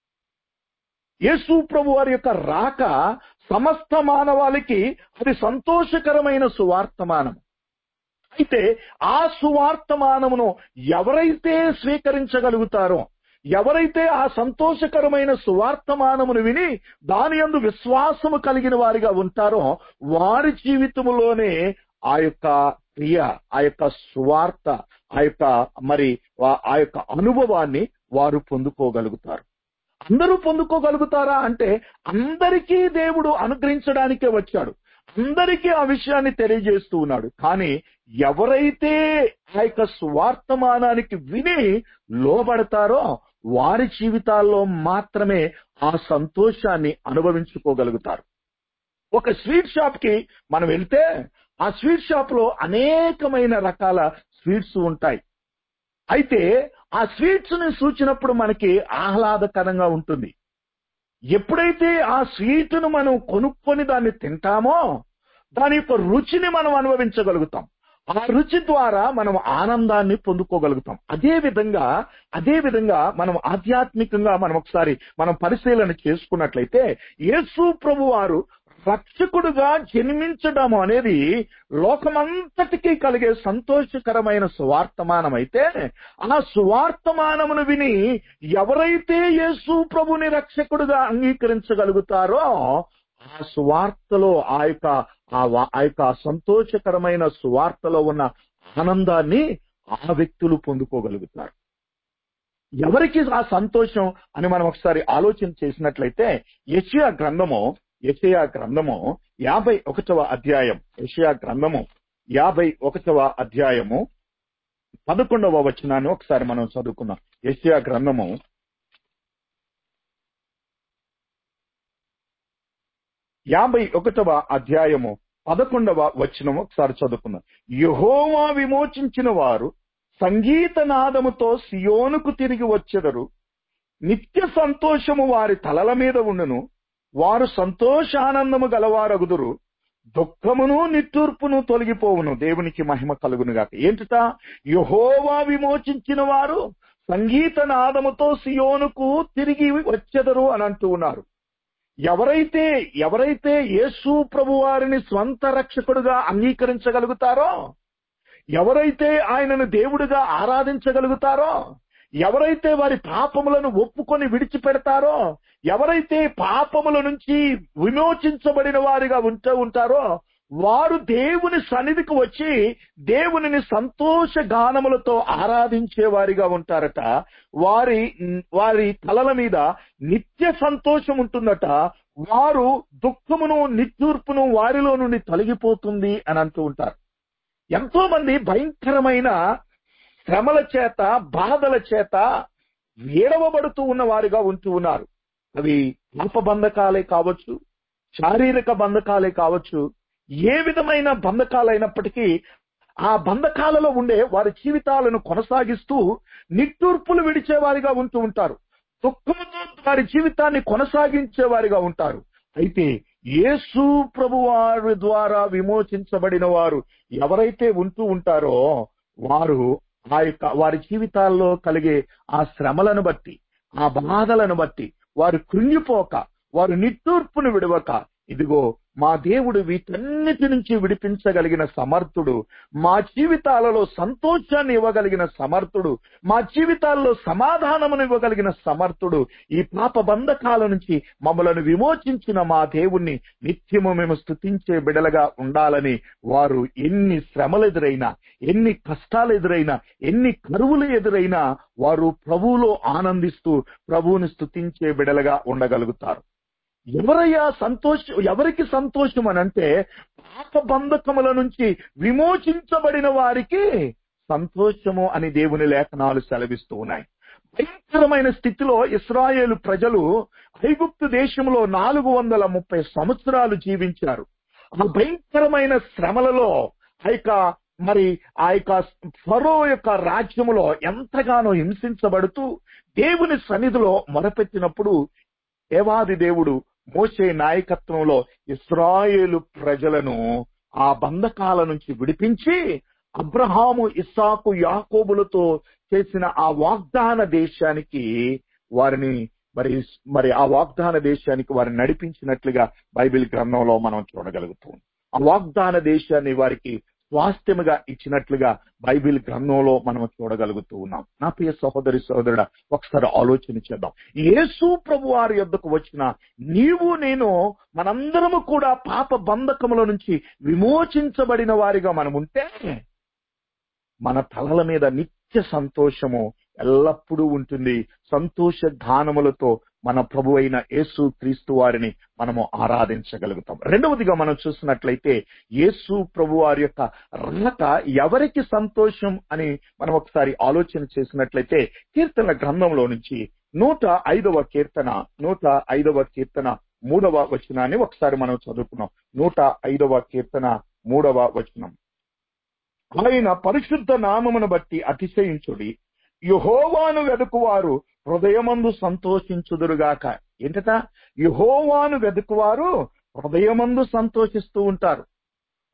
యేసు ప్రభు వారి యొక్క రాక సమస్త మానవాళికి అది సంతోషకరమైన సువార్తమానం అయితే ఆ సువార్తమానమును ఎవరైతే స్వీకరించగలుగుతారో ఎవరైతే ఆ సంతోషకరమైన సువార్తమానమును విని దాని యందు విశ్వాసము కలిగిన వారిగా ఉంటారో వారి జీవితములోనే ఆ యొక్క క్రియ ఆ యొక్క సువార్త ఆ యొక్క మరి వా- ఆ యొక్క అనుభవాన్ని వారు పొందుకోగలుగుతారు అందరూ పొందుకోగలుగుతారా అంటే అందరికీ దేవుడు అనుగ్రహించడానికే వచ్చాడు అందరికీ ఆ విషయాన్ని తెలియజేస్తూ ఉన్నాడు కానీ ఎవరైతే ఆ యొక్క స్వార్థమానానికి విని లోబడతారో వారి జీవితాల్లో మాత్రమే ఆ సంతోషాన్ని అనుభవించుకోగలుగుతారు ఒక స్వీట్ షాప్ కి మనం వెళ్తే ఆ స్వీట్ షాప్ లో అనేకమైన రకాల స్వీట్స్ ఉంటాయి అయితే ఆ స్వీట్స్ ని సూచినప్పుడు మనకి ఆహ్లాదకరంగా ఉంటుంది ఎప్పుడైతే ఆ స్వీట్ ను మనం కొనుక్కొని దాన్ని తింటామో దాని యొక్క రుచిని మనం అనుభవించగలుగుతాం ఆ రుచి ద్వారా మనం ఆనందాన్ని పొందుకోగలుగుతాం అదే విధంగా అదే విధంగా మనం ఆధ్యాత్మికంగా మనం ఒకసారి మనం పరిశీలన చేసుకున్నట్లయితే యేసు ప్రభు వారు రక్షకుడుగా జన్మించడం అనేది లోకమంతటికీ కలిగే సంతోషకరమైన సువార్తమానం అయితే ఆ సువార్తమానమును విని ఎవరైతే యేసు ప్రభుని రక్షకుడుగా అంగీకరించగలుగుతారో ఆ సువార్తలో ఆ యొక్క ఆ వా- ఆ యొక్క సంతోషకరమైన సువార్తలో ఉన్న ఆనందాన్ని ఆ వ్యక్తులు పొందుకోగలుగుతారు ఎవరికి ఆ సంతోషం అని మనం ఒకసారి ఆలోచన చేసినట్లయితే యెషయా గ్రంథము యెషయా గ్రంథము యాభై ఒకటవ అధ్యాయం యెషయా గ్రంథము యాభై ఒకటవ అధ్యాయము పదకొండవ వచనాన్ని ఒకసారి మనం చదువుకుందాం యెషయా గ్రంథము యాభై ఒకటవ అధ్యాయము పదకొండవ వచనం ఒకసారి చదువుకుందాం యహోవా విమోచించిన వారు సంగీత నాదముతో సియోనుకు తిరిగి వచ్చెదరు నిత్య సంతోషము వారి తలల మీద ఉండును వారు సంతోషానందము గలవారగుదురు దుఃఖమును నిట్టూర్పును తొలగిపోవును దేవునికి మహిమ కలుగును గాక ఏంటిట యహోవా విమోచించిన వారు సంగీత నాదముతో సియోనుకు తిరిగి వచ్చెదరు అని అంటూ ఉన్నారు ఎవరైతే ఎవరైతే యేసు ప్రభు వారిని స్వంత రక్షకుడుగా అంగీకరించగలుగుతారో ఎవరైతే ఆయనను దేవుడిగా ఆరాధించగలుగుతారో ఎవరైతే వారి పాపములను ఒప్పుకొని విడిచిపెడతారో ఎవరైతే పాపముల నుంచి విమోచించబడిన వారిగా ఉంటూ ఉంటారో వారు దేవుని సన్నిధికి వచ్చి దేవునిని సంతోష గానములతో ఆరాధించే వారిగా ఉంటారట వారి వారి తలల మీద నిత్య సంతోషం ఉంటుందట వారు దుఃఖమును నిట్టూర్పును వారిలో నుండి తొలగిపోతుంది అని అంటూ ఉంటారు ఎంతో మంది భయంకరమైన శ్రమల చేత బాధల చేత వీడవబడుతూ ఉన్న వారిగా ఉంటూ ఉన్నారు అవి పాప బంధకాలే కావచ్చు శారీరక బంధకాలే కావచ్చు ఏ విధమైన బంధకాలైనప్పటికీ ఆ బంధకాలలో ఉండే వారి జీవితాలను కొనసాగిస్తూ నిట్టూర్పులు విడిచే వారిగా ఉంటూ ఉంటారు దుఃఖముతో వారి జీవితాన్ని కొనసాగించే వారిగా ఉంటారు అయితే యేసు ప్రభు వారి ద్వారా విమోచించబడిన వారు ఎవరైతే ఉంటూ ఉంటారో వారు ఆ యొక్క వారి జీవితాల్లో కలిగే ఆ శ్రమలను బట్టి ఆ బాధలను బట్టి వారు కృంగిపోక వారు నిట్టూర్పును విడవక ఇదిగో మా దేవుడు వీటన్నిటి నుంచి విడిపించగలిగిన సమర్థుడు మా జీవితాలలో సంతోషాన్ని ఇవ్వగలిగిన సమర్థుడు మా జీవితాల్లో సమాధానమును ఇవ్వగలిగిన సమర్థుడు ఈ పాప బంధకాల నుంచి మమ్మలను విమోచించిన మా దేవుణ్ణి నిత్యము మేము స్తుతించే బిడలగా ఉండాలని వారు ఎన్ని శ్రమలు ఎదురైనా ఎన్ని కష్టాలు ఎదురైనా ఎన్ని కరువులు ఎదురైనా వారు ప్రభువులో ఆనందిస్తూ ప్రభువుని స్తుతించే బిడలగా ఉండగలుగుతారు ఎవరయ్యా సంతోషం ఎవరికి సంతోషం అని అంటే పాప బంధకముల నుంచి విమోచించబడిన వారికి సంతోషము అని దేవుని లేఖనాలు సెలవిస్తూ ఉన్నాయి భయంకరమైన స్థితిలో ఇస్రాయేలు ప్రజలు ఐగుప్తు దేశంలో నాలుగు వందల ముప్పై సంవత్సరాలు జీవించారు ఆ భయంకరమైన శ్రమలలో ఆ యొక్క మరి ఆ యొక్క ఫరో యొక్క రాజ్యములో ఎంతగానో హింసించబడుతూ దేవుని సన్నిధిలో మొరపెట్టినప్పుడు దేవాది దేవుడు మోసే నాయకత్వంలో ఇస్రాయేలు ప్రజలను ఆ బంధకాల నుంచి విడిపించి అబ్రహాము ఇస్సాకు యాకోబులతో చేసిన ఆ వాగ్దాన దేశానికి వారిని మరి మరి ఆ వాగ్దాన దేశానికి వారిని నడిపించినట్లుగా బైబిల్ గ్రంథంలో మనం చూడగలుగుతాం ఆ వాగ్దాన దేశాన్ని వారికి స్వాస్థ్యముగా ఇచ్చినట్లుగా బైబిల్ గ్రంథంలో మనం చూడగలుగుతూ ఉన్నాం నా ప్రియ సహోదరి సహోదరుడ ఒకసారి ఆలోచన చేద్దాం యేసు ప్రభు వారి యొద్దకు వచ్చిన నీవు నేను మనందరము కూడా పాప బంధకముల నుంచి విమోచించబడిన వారిగా మనం ఉంటే మన తలల మీద నిత్య సంతోషము ఎల్లప్పుడూ ఉంటుంది సంతోష గానములతో మన ప్రభు అయిన యేసు క్రీస్తు వారిని మనము ఆరాధించగలుగుతాం రెండవదిగా మనం చూసినట్లయితే యేసు ప్రభు వారి యొక్క రాక ఎవరికి సంతోషం అని మనం ఒకసారి ఆలోచన చేసినట్లయితే కీర్తన గ్రంథంలో నుంచి నూట ఐదవ కీర్తన నూట ఐదవ కీర్తన మూడవ వచనాన్ని ఒకసారి మనం చదువుకున్నాం నూట ఐదవ కీర్తన మూడవ వచనం ఆయన పరిశుద్ధ నామమును బట్టి అతిశయించుడి యుహోవాను వెదుకువారు హృదయమందు సంతోషించుదురుగాక ఏంటట యుహోవాను వెదుకువారు హృదయమందు సంతోషిస్తూ ఉంటారు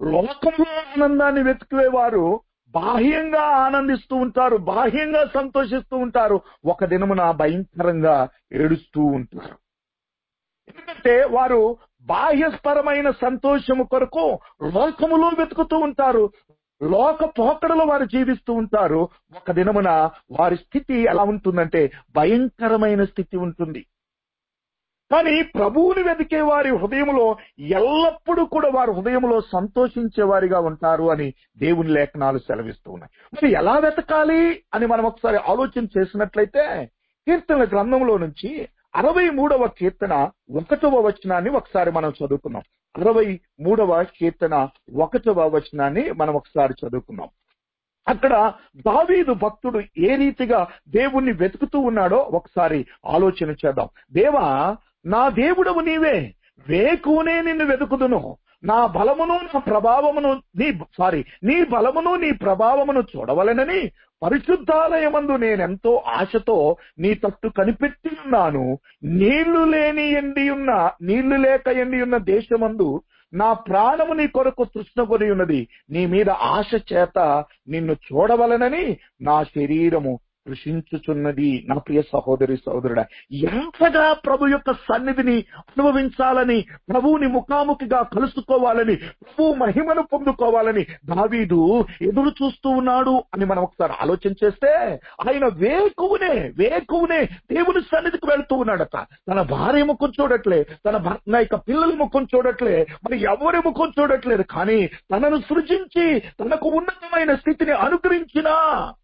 లోకంలో ఆనందాన్ని వెతుకువేవారు బాహ్యంగా ఆనందిస్తూ ఉంటారు బాహ్యంగా సంతోషిస్తూ ఉంటారు ఒక దినమున భయంకరంగా ఏడుస్తూ ఉంటారు ఎందుకంటే వారు బాహ్యపరమైన సంతోషము కొరకు లోకములో వెతుకుతూ ఉంటారు లోక పోకడలో వారు జీవిస్తూ ఉంటారు ఒక దినమున వారి స్థితి ఎలా ఉంటుందంటే భయంకరమైన స్థితి ఉంటుంది కానీ ప్రభువుని వెతికే వారి హృదయంలో ఎల్లప్పుడూ కూడా వారి హృదయంలో సంతోషించే వారిగా ఉంటారు అని దేవుని లేఖనాలు సెలవిస్తూ ఉన్నాయి మరి ఎలా వెతకాలి అని మనం ఒకసారి ఆలోచన చేసినట్లయితే కీర్తన గ్రంథంలో నుంచి అరవై మూడవ కీర్తన ఒకటవ వచనాన్ని ఒకసారి మనం చదువుకున్నాం అరవై మూడవ కీర్తన ఒకటవ వచనాన్ని మనం ఒకసారి చదువుకున్నాం అక్కడ దావీదు భక్తుడు ఏ రీతిగా దేవుణ్ణి వెతుకుతూ ఉన్నాడో ఒకసారి ఆలోచన చేద్దాం దేవా నా దేవుడవు నీవే వేకునే నిన్ను వెతుకుదును నా బలమును నా ప్రభావమును నీ సారీ నీ బలమును నీ ప్రభావమును చూడవలెనని పరిశుద్ధాలయమందు నేనెంతో ఆశతో నీ తట్టు కనిపెట్టి ఉన్నాను నీళ్లు లేని ఎండి ఉన్న నీళ్లు లేక ఎండి ఉన్న దేశమందు నా ప్రాణము నీ కొరకు తృష్ణకొని ఉన్నది నీ మీద ఆశ చేత నిన్ను చూడవలనని నా శరీరము కృషించుచున్నది నా ప్రియ సహోదరి సహోదరుడా ఎంతగా ప్రభు యొక్క సన్నిధిని అనుభవించాలని ప్రభువుని ముఖాముఖిగా కలుసుకోవాలని ప్రభు మహిమను పొందుకోవాలని దావీదు ఎదురు చూస్తూ ఉన్నాడు అని మనం ఒకసారి ఆలోచన చేస్తే ఆయన వేకువునే వేకువునే దేవుని సన్నిధికి వెళ్తూ ఉన్నాడట తన భార్య ముఖం చూడట్లే తన భర్త యొక్క పిల్లల ముఖం చూడట్లే మరి ఎవరి ముఖం చూడట్లేదు కానీ తనను సృజించి తనకు ఉన్నతమైన స్థితిని అనుగ్రహించినా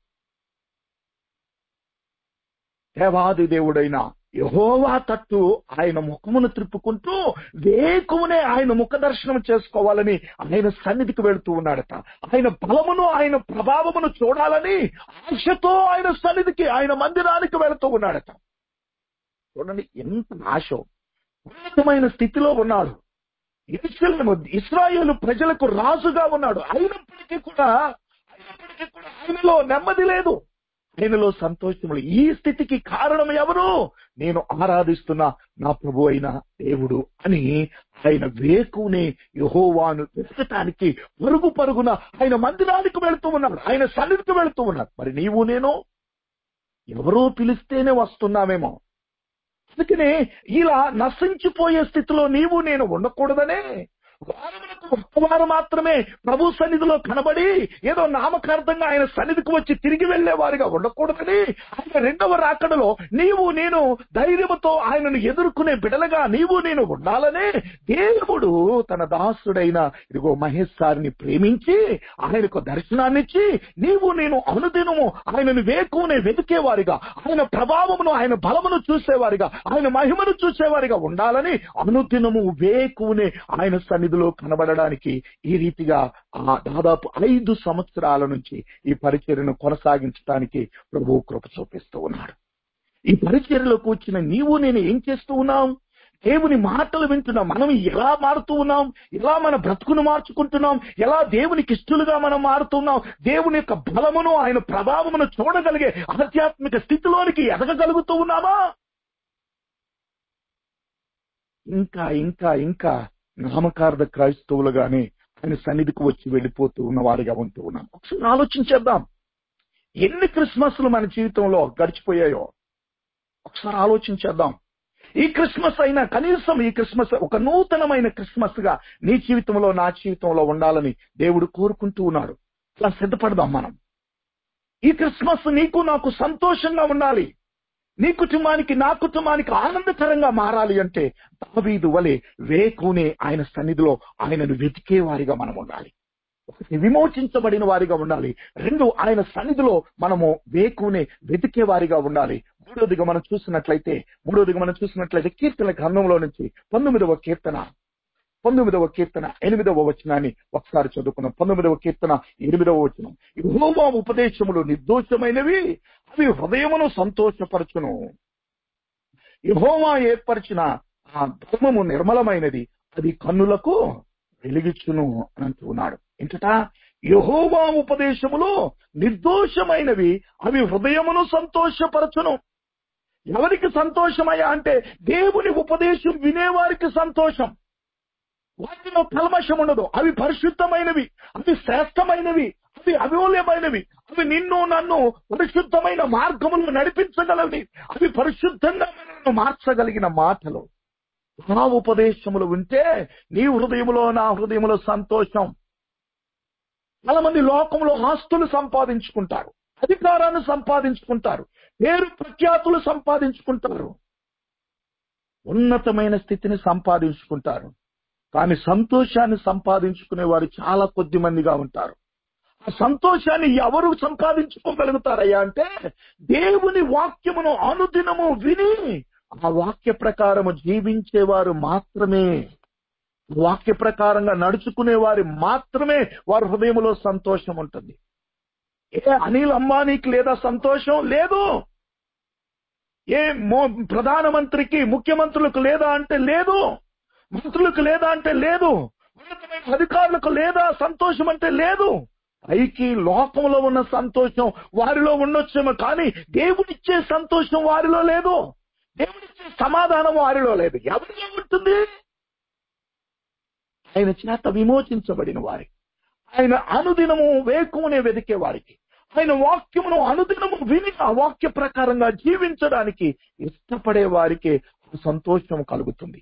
దేవాది దేవుడైన యహోవా తట్టు ఆయన ముఖమును త్రిప్పుకుంటూ వేకునే ఆయన ముఖ దర్శనం చేసుకోవాలని ఆయన సన్నిధికి వెళుతూ ఉన్నాడట ఆయన బలమును ఆయన ప్రభావమును చూడాలని ఆశతో ఆయన సన్నిధికి ఆయన మందిరానికి వెళుతూ ఉన్నాడట చూడండి ఎంత ఆశ ఉన్నతమైన స్థితిలో ఉన్నాడు ఇస్రాయేలు ఇస్రాయేలు ప్రజలకు రాజుగా ఉన్నాడు అయినప్పటికీ కూడా అయినప్పటికీ కూడా ఆయనలో నెమ్మది లేదు ఆయనలో సంతోషములు ఈ స్థితికి కారణం ఎవరు నేను ఆరాధిస్తున్న నా ప్రభు అయిన దేవుడు అని ఆయన వేకునే యహోవాను వెతకటానికి పరుగు పరుగున ఆయన మందిరానికి వెళుతూ ఉన్నాడు ఆయన సన్నిధికి వెళుతూ ఉన్నాడు మరి నీవు నేను ఎవరో పిలిస్తేనే వస్తున్నామేమో అందుకనే ఇలా నశించిపోయే స్థితిలో నీవు నేను ఉండకూడదనే వారములకు ఒక్కవారు మాత్రమే ప్రభు సన్నిధిలో కనబడి ఏదో నామకార్థంగా ఆయన సన్నిధికి వచ్చి తిరిగి వెళ్లేవారిగా ఉండకూడదని ఆయన రెండవ రాకడలో నీవు నేను ధైర్యముతో ఆయనను ఎదుర్కొనే బిడలగా నీవు నేను ఉండాలనే దేవుడు తన దాసుడైన ఇదిగో మహేష్ సారిని ప్రేమించి ఆయనకు దర్శనాన్నిచ్చి నీవు నేను అనుదినము ఆయనను వేకునే వెతికేవారిగా ఆయన ప్రభావమును ఆయన బలమును చూసేవారిగా ఆయన మహిమను చూసేవారిగా ఉండాలని అనుదినము వేకునే ఆయన సన్నిధిలో కనబడడానికి ఈ రీతిగా ఆ దాదాపు ఐదు సంవత్సరాల నుంచి ఈ పరిచర్యను కొనసాగించడానికి ప్రభు కృప చూపిస్తూ ఉన్నాడు ఈ పరిచర్యలో కూర్చున్న నీవు నేను ఏం చేస్తూ ఉన్నాం దేవుని మాటలు వింటున్నాం మనం ఎలా మారుతూ ఉన్నాం ఎలా మన బ్రతుకును మార్చుకుంటున్నాం ఎలా దేవునికి ఇష్టలుగా మనం మారుతున్నాం దేవుని యొక్క బలమును ఆయన ప్రభావమును చూడగలిగే ఆధ్యాత్మిక స్థితిలోనికి ఎదగగలుగుతూ ఉన్నామా ఇంకా ఇంకా ఇంకా నామకార్థ క్రైస్తవులుగానే ఆయన సన్నిధికి వచ్చి వెళ్ళిపోతూ ఉన్న వారిగా ఉంటూ ఉన్నాం ఒకసారి ఆలోచించేద్దాం ఎన్ని క్రిస్మస్లు మన జీవితంలో గడిచిపోయాయో ఒకసారి ఆలోచించేద్దాం ఈ క్రిస్మస్ అయినా కనీసం ఈ క్రిస్మస్ ఒక నూతనమైన క్రిస్మస్ గా నీ జీవితంలో నా జీవితంలో ఉండాలని దేవుడు కోరుకుంటూ ఉన్నాడు అలా సిద్ధపడదాం మనం ఈ క్రిస్మస్ నీకు నాకు సంతోషంగా ఉండాలి నీ కుటుంబానికి నా కుటుంబానికి ఆనందకరంగా మారాలి అంటే దావీదు వలె వేకునే ఆయన సన్నిధిలో ఆయనను వెతికే వారిగా మనం ఉండాలి ఒకటి విమోచించబడిన వారిగా ఉండాలి రెండు ఆయన సన్నిధిలో మనము వేకునే వెతికే వారిగా ఉండాలి మూడోదిగా మనం చూసినట్లయితే మూడోదిగా మనం చూసినట్లయితే కీర్తన గ్రంథంలో నుంచి పంతొమ్మిదవ కీర్తన పంతొమ్మిదవ కీర్తన ఎనిమిదవ వచనాన్ని ఒకసారి చదువుకున్నాం పంతొమ్మిదవ కీర్తన ఎనిమిదవ వచనం యెహోవా ఉపదేశములు నిర్దోషమైనవి అవి హృదయమును సంతోషపరచును యహోవా ఏర్పరిచిన ఆ ధర్మము నిర్మలమైనది అది కన్నులకు వెలిగించును అని అంటున్నాడు ఏంటట యహోవా ఉపదేశములు నిర్దోషమైనవి అవి హృదయమును సంతోషపరచును ఎవరికి సంతోషమయ్యా అంటే దేవుని ఉపదేశం వినేవారికి సంతోషం వాటిలో కల్మషం ఉండదు అవి పరిశుద్ధమైనవి అవి శ్రేష్టమైనవి అవి అమూల్యమైనవి అవి నిన్ను నన్ను పరిశుద్ధమైన మార్గములు నడిపించగలవి అవి పరిశుద్ధంగా మనల్ని మార్చగలిగిన మాటలు నా ఉపదేశములు ఉంటే నీ హృదయములో నా హృదయములో సంతోషం చాలా మంది లోకంలో ఆస్తులు సంపాదించుకుంటారు అధికారాన్ని సంపాదించుకుంటారు పేరు ప్రఖ్యాతులు సంపాదించుకుంటారు ఉన్నతమైన స్థితిని సంపాదించుకుంటారు కానీ సంతోషాన్ని సంపాదించుకునే వారు చాలా కొద్ది మందిగా ఉంటారు ఆ సంతోషాన్ని ఎవరు సంపాదించుకోగలుగుతారయ్యా అంటే దేవుని వాక్యమును అనుదినము విని ఆ వాక్య ప్రకారము జీవించేవారు మాత్రమే వాక్య ప్రకారంగా నడుచుకునే వారి మాత్రమే వారి హృదయంలో సంతోషం ఉంటుంది ఏ అనిల్ అంబానీకి లేదా సంతోషం లేదు ఏ మో- ప్రధానమంత్రికి ముఖ్యమంత్రులకు లేదా అంటే లేదు మంత్రులకు లేదా అంటే లేదు ఉన్నతమైన అధికారులకు లేదా సంతోషం అంటే లేదు పైకి లోకంలో ఉన్న సంతోషం వారిలో ఉండొచ్చేమో కానీ దేవుడిచ్చే సంతోషం వారిలో లేదు దేవుడిచ్చే సమాధానం వారిలో లేదు ఎవరిలో ఉంటుంది ఆయన చేత విమోచించబడిన వారికి ఆయన అనుదినము వేకునే వెతికే వారికి ఆయన వాక్యమును అనుదినము విని ఆ వాక్య ప్రకారంగా జీవించడానికి ఇష్టపడే వారికి ఆ సంతోషం కలుగుతుంది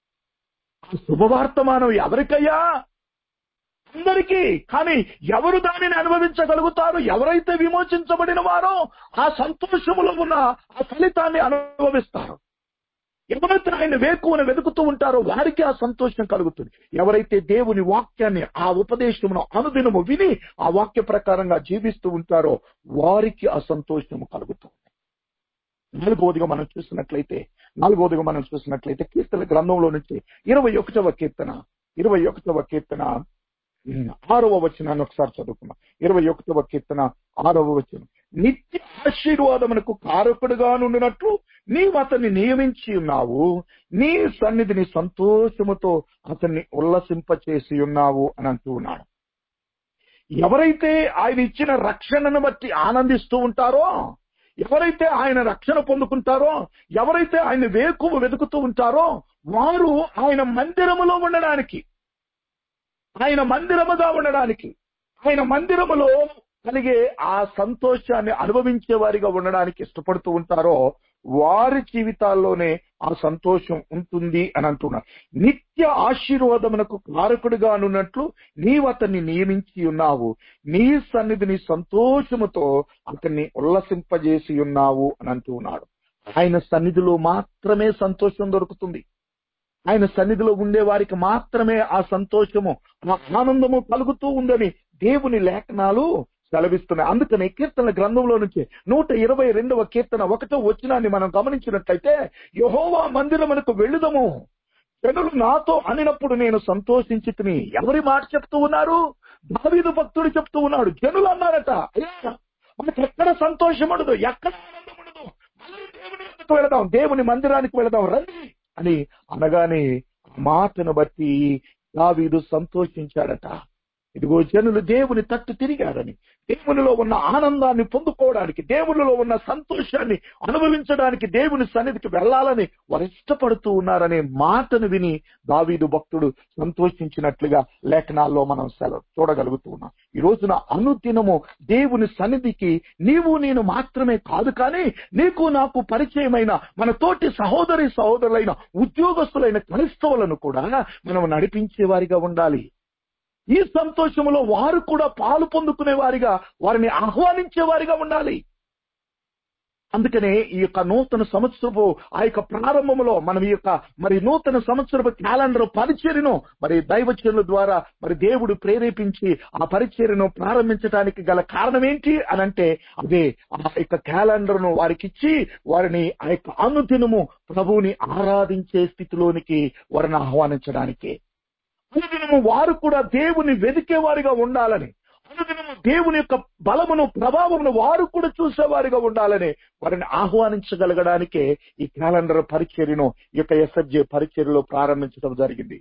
ఆ శుభవార్తమానం ఎవరికయ్యా అందరికీ కానీ ఎవరు దానిని అనుభవించగలుగుతారు ఎవరైతే విమోచించబడిన వారో ఆ సంతోషములో ఉన్న ఆ ఫలితాన్ని అనుభవిస్తారు ఎవరైతే ఆయన వేకువని వెతుకుతూ ఉంటారో వారికి ఆ సంతోషం కలుగుతుంది ఎవరైతే దేవుని వాక్యాన్ని ఆ ఉపదేశమును అనుదినము విని ఆ వాక్య ప్రకారంగా జీవిస్తూ ఉంటారో వారికి ఆ సంతోషము కలుగుతుంది నాలుగవదిగా మనం చూసినట్లయితే నాలుగవదిగా మనం చూసినట్లయితే కీర్తన గ్రంథంలో నుంచి ఇరవై ఒకటవ కీర్తన ఇరవై ఒకటవ కీర్తన ఉమ్, ఆరవ వచనాన్ని ఒకసారి చదువుకున్నాం ఇరవై ఒకటవ కీర్తన ఆరవ వచనం నిత్య ఆశీర్వాదమునకు కారకుడుగా నుండినట్లు నీవు అతన్ని నియమించి ఉన్నావు నీ సన్నిధిని సంతోషముతో అతన్ని ఉల్లసింపచేసి ఉన్నావు అని అంటూ ఉన్నాడు ఎవరైతే ఆయన ఇచ్చిన రక్షణను బట్టి ఆనందిస్తూ ఉంటారో ఎవరైతే ఆయన రక్షణ పొందుకుంటారో ఎవరైతే ఆయన వేకువ వెతుకుతూ ఉంటారో వారు ఆయన మందిరములో ఉండడానికి ఆయన మందిరముగా ఉండడానికి ఆయన మందిరములో కలిగే ఆ సంతోషాన్ని అనుభవించే వారిగా ఉండడానికి ఇష్టపడుతూ ఉంటారో వారి జీవితాల్లోనే ఆ సంతోషం ఉంటుంది అని అంటున్నారు నిత్య ఆశీర్వాదమునకు కారకుడిగా అనున్నట్లు నీవు అతన్ని నియమించి ఉన్నావు నీ సన్నిధిని సంతోషముతో అతన్ని ఉల్లసింపజేసి ఉన్నావు అని అంటూ ఉన్నాడు ఆయన సన్నిధిలో మాత్రమే సంతోషం దొరుకుతుంది ఆయన సన్నిధిలో ఉండే వారికి మాత్రమే ఆ సంతోషము ఆ ఆనందము కలుగుతూ ఉందని దేవుని లేఖనాలు సెలవిస్తున్నాయి అందుకని కీర్తన గ్రంథంలో నుంచి నూట ఇరవై రెండవ కీర్తన ఒకటో వచ్చినాన్ని మనం గమనించినట్లయితే యహోవా మందిరమునకు వెళ్ళుదము జనులు నాతో అనినప్పుడు నేను సంతోషించి తిని ఎవరి మాట చెప్తూ ఉన్నారు దావీదు భక్తుడు చెప్తూ ఉన్నాడు జనులు అన్నారట అయ్యా మనకి ఎక్కడ సంతోషం ఉండదు ఎక్కడ ఆనందం ఉండదు మళ్ళీ దేవుని వద్దకు వెళదాం దేవుని మందిరానికి వెళదాం రండి అని అనగానే ఆ మాటను బట్టి దావీదు సంతోషించాడట ఇదిగో జనులు దేవుని తట్టు తిరిగారని దేవునిలో ఉన్న ఆనందాన్ని పొందుకోవడానికి దేవునిలో ఉన్న సంతోషాన్ని అనుభవించడానికి దేవుని సన్నిధికి వెళ్ళాలని వారు ఇష్టపడుతూ ఉన్నారనే మాటను విని దావీదు భక్తుడు సంతోషించినట్లుగా లేఖనాల్లో మనం సెలవు చూడగలుగుతూ ఉన్నాం ఈ రోజున అనుదినము దేవుని సన్నిధికి నీవు నేను మాత్రమే కాదు కానీ నీకు నాకు పరిచయమైన మన తోటి సహోదరి సహోదరులైన ఉద్యోగస్తులైన క్రైస్తవులను కూడా మనం నడిపించే వారిగా ఉండాలి ఈ సంతోషములో వారు కూడా పాలు పొందుకునే వారిగా వారిని ఆహ్వానించే వారిగా ఉండాలి అందుకనే ఈ యొక్క నూతన సంవత్సరపు ఆ యొక్క ప్రారంభంలో మనం ఈ యొక్క మరి నూతన సంవత్సరపు క్యాలెండర్ పరిచర్యను మరి దైవచనుల ద్వారా మరి దేవుడు ప్రేరేపించి ఆ పరిచర్యను ప్రారంభించడానికి గల కారణం ఏంటి అని అంటే అదే ఆ యొక్క క్యాలెండర్ ను వారికి ఇచ్చి వారిని ఆ యొక్క అనుదినము ప్రభువుని ఆరాధించే స్థితిలోనికి వారిని ఆహ్వానించడానికి అనుదినము వారు కూడా దేవుని వెదికే వారిగా ఉండాలని అనుదినము దేవుని యొక్క బలమును ప్రభావమును వారు కూడా చూసేవారిగా ఉండాలని వారిని ఆహ్వానించగలగడానికే ఈ క్యాలెండర్ పరిచర్యను ఈ యొక్క ఎస్ఎఫ్జే పరిచర్యలో ప్రారంభించడం జరిగింది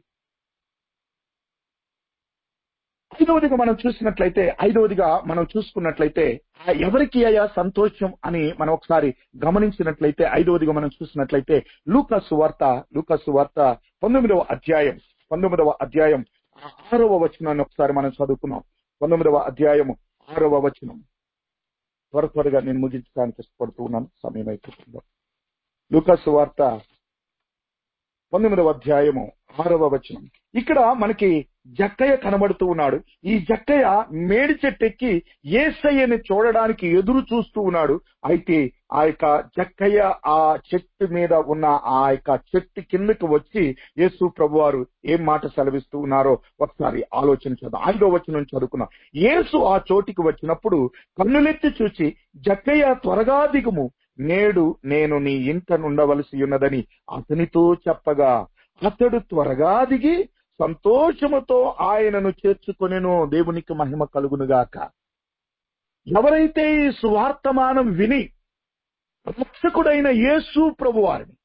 ఐదవదిగా మనం చూసినట్లయితే ఐదవదిగా మనం చూసుకున్నట్లయితే ఆ ఎవరికి అయ్యా సంతోషం అని మనం ఒకసారి గమనించినట్లయితే ఐదవదిగా మనం చూసినట్లయితే లూకసు వార్త లూకసు వార్త పంతొమ్మిదవ అధ్యాయం పంతొమ్మిదవ అధ్యాయం ఆ ఆరవ వచనాన్ని ఒకసారి మనం చదువుకున్నాం పంతొమ్మిదవ అధ్యాయము ఆరవ వచనం త్వర త్వరగా నేను ముగించడానికి ఇష్టపడుతూ ఉన్నాను సమయం అయిపోతుందో లూకాసు వార్త పంతొమ్మిదవ అధ్యాయము ఆరవ వచనం ఇక్కడ మనకి జక్కయ్య కనబడుతూ ఉన్నాడు ఈ జక్కయ్య మేడి చెట్టెక్కి ఏసయ్యని చూడడానికి ఎదురు చూస్తూ ఉన్నాడు అయితే ఆ యొక్క జక్కయ్య ఆ చెట్టు మీద ఉన్న ఆ యొక్క చెట్టు కిందకి వచ్చి యేసు ప్రభు వారు ఏం మాట సెలవిస్తూ ఉన్నారో ఒకసారి ఆలోచన చేద్దాం ఐదో వచనం చదువుకున్నాం యేసు ఆ చోటికి వచ్చినప్పుడు కన్నులెత్తి చూచి జక్కయ్య త్వరగా దిగుము నేడు నేను నీ ఇంట నుండవలసి ఉన్నదని అతనితో చెప్పగా అతడు త్వరగా దిగి సంతోషముతో ఆయనను చేర్చుకొనెను దేవునికి మహిమ కలుగునుగాక ఎవరైతే ఈ సువార్తమానం విని రక్షకుడైన యేసు ప్రభువారిని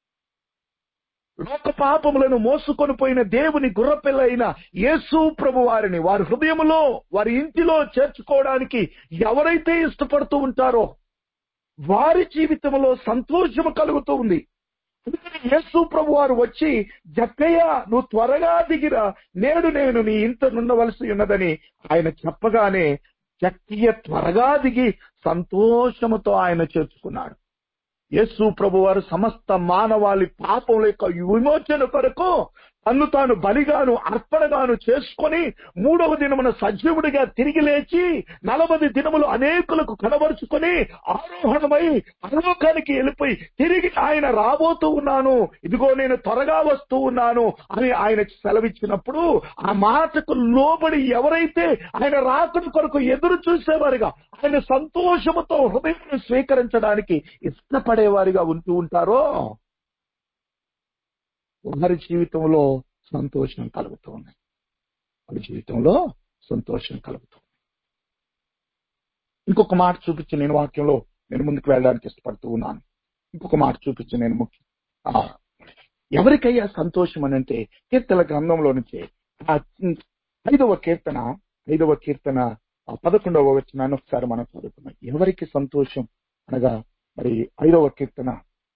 లోక పాపములను మోసుకొని పోయిన దేవుని గుర్రపిల్లైన యేసు ప్రభు వారిని వారి హృదయములో వారి ఇంటిలో చేర్చుకోవడానికి ఎవరైతే ఇష్టపడుతూ ఉంటారో వారి జీవితంలో సంతోషము కలుగుతూ ఉంది అందుకని యేసు ప్రభు వారు వచ్చి జక్కయ్య నువ్వు త్వరగా దిగిరా నేడు నేను నీ ఇంట నుండవలసి ఉన్నదని ఆయన చెప్పగానే జక్కయ్య త్వరగా దిగి సంతోషముతో ఆయన చేర్చుకున్నాడు యేసు ప్రభు వారు సమస్త మానవాళి పాపముల యొక్క విమోచన కొరకు తన్ను తాను బలిగాను అర్పణగాను చేసుకొని మూడవ దినమున సజీవుడిగా తిరిగి లేచి నలభై దినములు అనేకులకు కనబరుచుకొని ఆరోహణమై పరలోకానికి వెళ్ళిపోయి తిరిగి ఆయన రాబోతూ ఉన్నాను ఇదిగో నేను త్వరగా వస్తూ ఉన్నాను అని ఆయన సెలవిచ్చినప్పుడు ఆ మాటకు లోబడి ఎవరైతే ఆయన రాకడ కొరకు ఎదురు చూసేవారుగా ఆయన సంతోషముతో హృదయం స్వీకరించడానికి ఇష్టపడేవారిగా ఉంటూ ఉంటారో వారి జీవితంలో సంతోషం కలుగుతుంది వారి జీవితంలో సంతోషం కలుగుతుంది ఇంకొక మాట చూపించి నేను వాక్యంలో నేను ముందుకు వెళ్ళడానికి ఇష్టపడుతూ ఉన్నాను ఇంకొక మాట చూపించి నేను ముఖ్య ఆ, ఎవరికయ్యా సంతోషం అని అంటే కీర్తన గ్రంథంలో నుంచి ఆ ఐదవ కీర్తన ఐదవ కీర్తన ఆ పదకొండవ వచ్చినాన్ని ఒకసారి మనం చదువుకున్నాం ఎవరికి సంతోషం అనగా మరి ఐదవ కీర్తన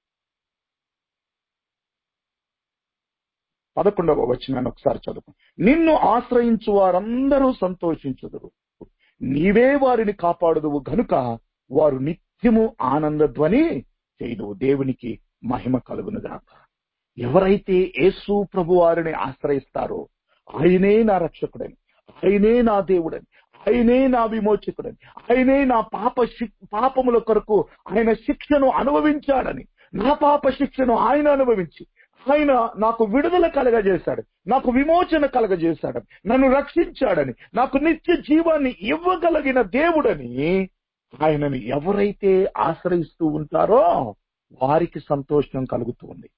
పదకొండవ వచనాన్ని ఒకసారి చదువు నిన్ను ఆశ్రయించు వారందరూ సంతోషించుదురు నీవే వారిని కాపాడుదువు గనుక వారు నిత్యము ఆనందధ్వని చేయదు దేవునికి మహిమ కలుగునుగాక ఎవరైతే యేసు ప్రభు వారిని ఆశ్రయిస్తారో ఆయనే నా రక్షకుడని ఆయనే నా దేవుడని ఆయనే నా విమోచకుడని ఆయనే నా పాప శిక్- పాపముల కొరకు ఆయన శిక్షను అనుభవించాడని నా పాప శిక్షను ఆయన అనుభవించి ఆయన నాకు విడుదల కలగజేశాడు నాకు విమోచన కలగజేశాడు నన్ను రక్షించాడని నాకు నిత్య జీవాన్ని ఇవ్వగలిగిన దేవుడని ఆయనను ఎవరైతే ఆశ్రయిస్తూ ఉంటారో వారికి సంతోషం కలుగుతుంది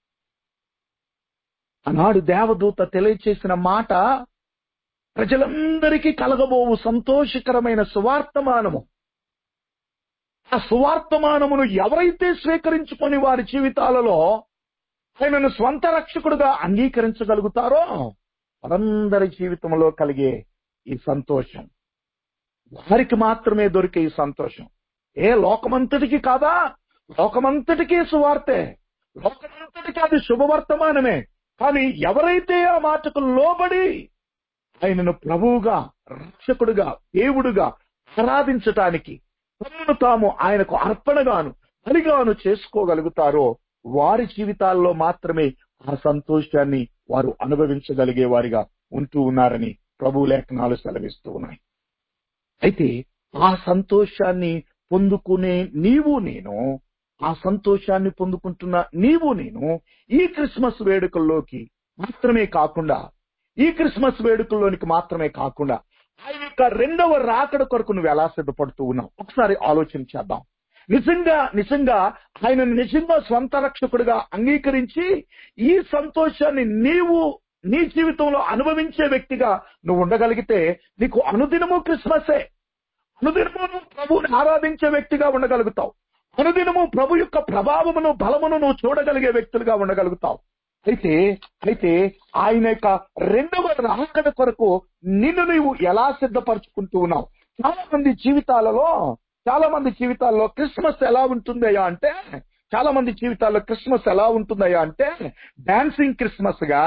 ఆనాడు దేవదూత తెలియచేసిన మాట ప్రజలందరికీ కలగబోవు సంతోషకరమైన సువార్తమానము ఆ సువార్తమానమును ఎవరైతే స్వీకరించుకొని వారి జీవితాలలో ఆయనను స్వంత రక్షకుడుగా అంగీకరించగలుగుతారో వారందరి జీవితంలో కలిగే ఈ సంతోషం వారికి మాత్రమే దొరికే ఈ సంతోషం ఏ లోకమంతటికి కాదా లోకమంతటికీ సువార్తే లోకమంతటికి అది శుభవర్తమానమే కానీ ఎవరైతే ఆ మాటకు లోబడి ఆయనను ప్రభువుగా రక్షకుడుగా దేవుడుగా ఆరాధించటానికి తమను తాము ఆయనకు అర్పణగాను బలిగాను చేసుకోగలుగుతారో వారి జీవితాల్లో మాత్రమే ఆ సంతోషాన్ని వారు అనుభవించగలిగే వారిగా ఉంటూ ఉన్నారని ప్రభు లేఖనాలు సెలవిస్తూ ఉన్నాయి అయితే ఆ సంతోషాన్ని పొందుకునే నీవు నేను ఆ సంతోషాన్ని పొందుకుంటున్న నీవు నేను ఈ క్రిస్మస్ వేడుకల్లోకి మాత్రమే కాకుండా ఈ క్రిస్మస్ వేడుకల్లోనికి మాత్రమే కాకుండా ఆయన యొక్క రెండవ రాకడ కొరకు నువ్వు ఎలా సిద్ధపడుతూ ఉన్నావు ఒకసారి ఆలోచన చేద్దాం నిజంగా నిజంగా ఆయన నిజంగా స్వంత రక్షకుడిగా అంగీకరించి ఈ సంతోషాన్ని నీవు నీ జీవితంలో అనుభవించే వ్యక్తిగా నువ్వు ఉండగలిగితే నీకు అనుదినము క్రిస్మసే అనుదినము నువ్వు ప్రభువుని ఆరాధించే వ్యక్తిగా ఉండగలుగుతావు అనుదినము ప్రభు యొక్క ప్రభావమును బలమును నువ్వు చూడగలిగే వ్యక్తులుగా ఉండగలుగుతావు అయితే అయితే ఆయన యొక్క రెండవ రాకడ కొరకు నిన్ను నీవు ఎలా సిద్ధపరచుకుంటూ ఉన్నావు చాలా మంది జీవితాలలో చాలా మంది జీవితాల్లో క్రిస్మస్ ఎలా ఉంటుందయ్యా అంటే చాలా మంది జీవితాల్లో క్రిస్మస్ ఎలా ఉంటుందయ్యా అంటే డాన్సింగ్ క్రిస్మస్ గా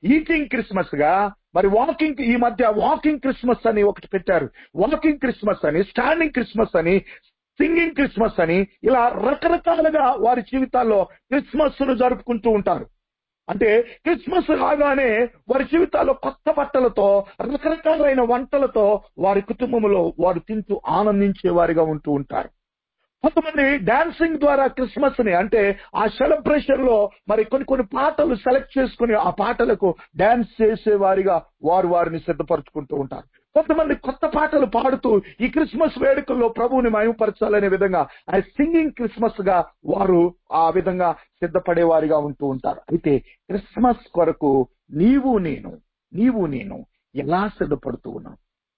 ఈటింగ్ క్రిస్మస్ గా మరి వాకింగ్ ఈ మధ్య వాకింగ్ క్రిస్మస్ అని ఒకటి పెట్టారు వాకింగ్ క్రిస్మస్ అని స్టాండింగ్ క్రిస్మస్ అని సింగింగ్ క్రిస్మస్ అని ఇలా రకరకాలుగా వారి జీవితాల్లో క్రిస్మస్ ను జరుపుకుంటూ ఉంటారు అంటే క్రిస్మస్ రాగానే వారి జీవితాల్లో కొత్త బట్టలతో రకరకాలైన వంటలతో వారి కుటుంబంలో వారు తింటూ ఆనందించే వారిగా ఉంటూ ఉంటారు కొంతమంది డాన్సింగ్ ద్వారా క్రిస్మస్ ని అంటే ఆ సెలబ్రేషన్ లో మరి కొన్ని కొన్ని పాటలు సెలెక్ట్ చేసుకుని ఆ పాటలకు డాన్స్ చేసే వారిగా వారు వారిని సిద్ధపరచుకుంటూ ఉంటారు కొంతమంది కొత్త పాటలు పాడుతూ ఈ క్రిస్మస్ వేడుకల్లో ప్రభువుని మయమపరచాలనే విధంగా ఆ సింగింగ్ క్రిస్మస్ గా వారు ఆ విధంగా సిద్ధపడే వారిగా ఉంటూ ఉంటారు అయితే క్రిస్మస్ కొరకు నీవు నేను నీవు నేను ఎలా సిద్ధపడుతూ ఉన్నాం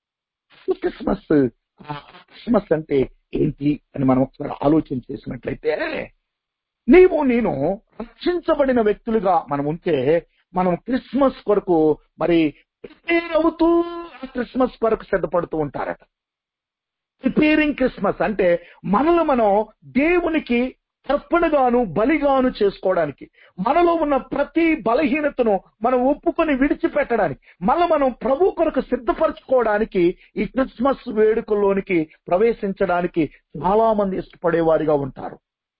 ఈ క్రిస్మస్ ఆ క్రిస్మస్ అంటే ఏంటి అని మనం ఒకసారి ఆలోచన చేసినట్లయితే నీవు నేను రక్షించబడిన వ్యక్తులుగా మనం ఉంటే మనం క్రిస్మస్ కొరకు మరి ప్రిపేర్ అవుతూ ఆ క్రిస్మస్ కొరకు సిద్ధపడుతూ ఉంటారట ప్రిపేరింగ్ క్రిస్మస్ అంటే మనలో మనం దేవునికి అర్పణగాను బలిగాను చేసుకోవడానికి మనలో ఉన్న ప్రతి బలహీనతను మనం ఒప్పుకొని విడిచిపెట్టడానికి మళ్ళీ మనం ప్రభు కొరకు సిద్ధపరచుకోవడానికి ఈ క్రిస్మస్ వేడుకల్లోనికి ప్రవేశించడానికి చాలా మంది ఇష్టపడేవారిగా ఉంటారు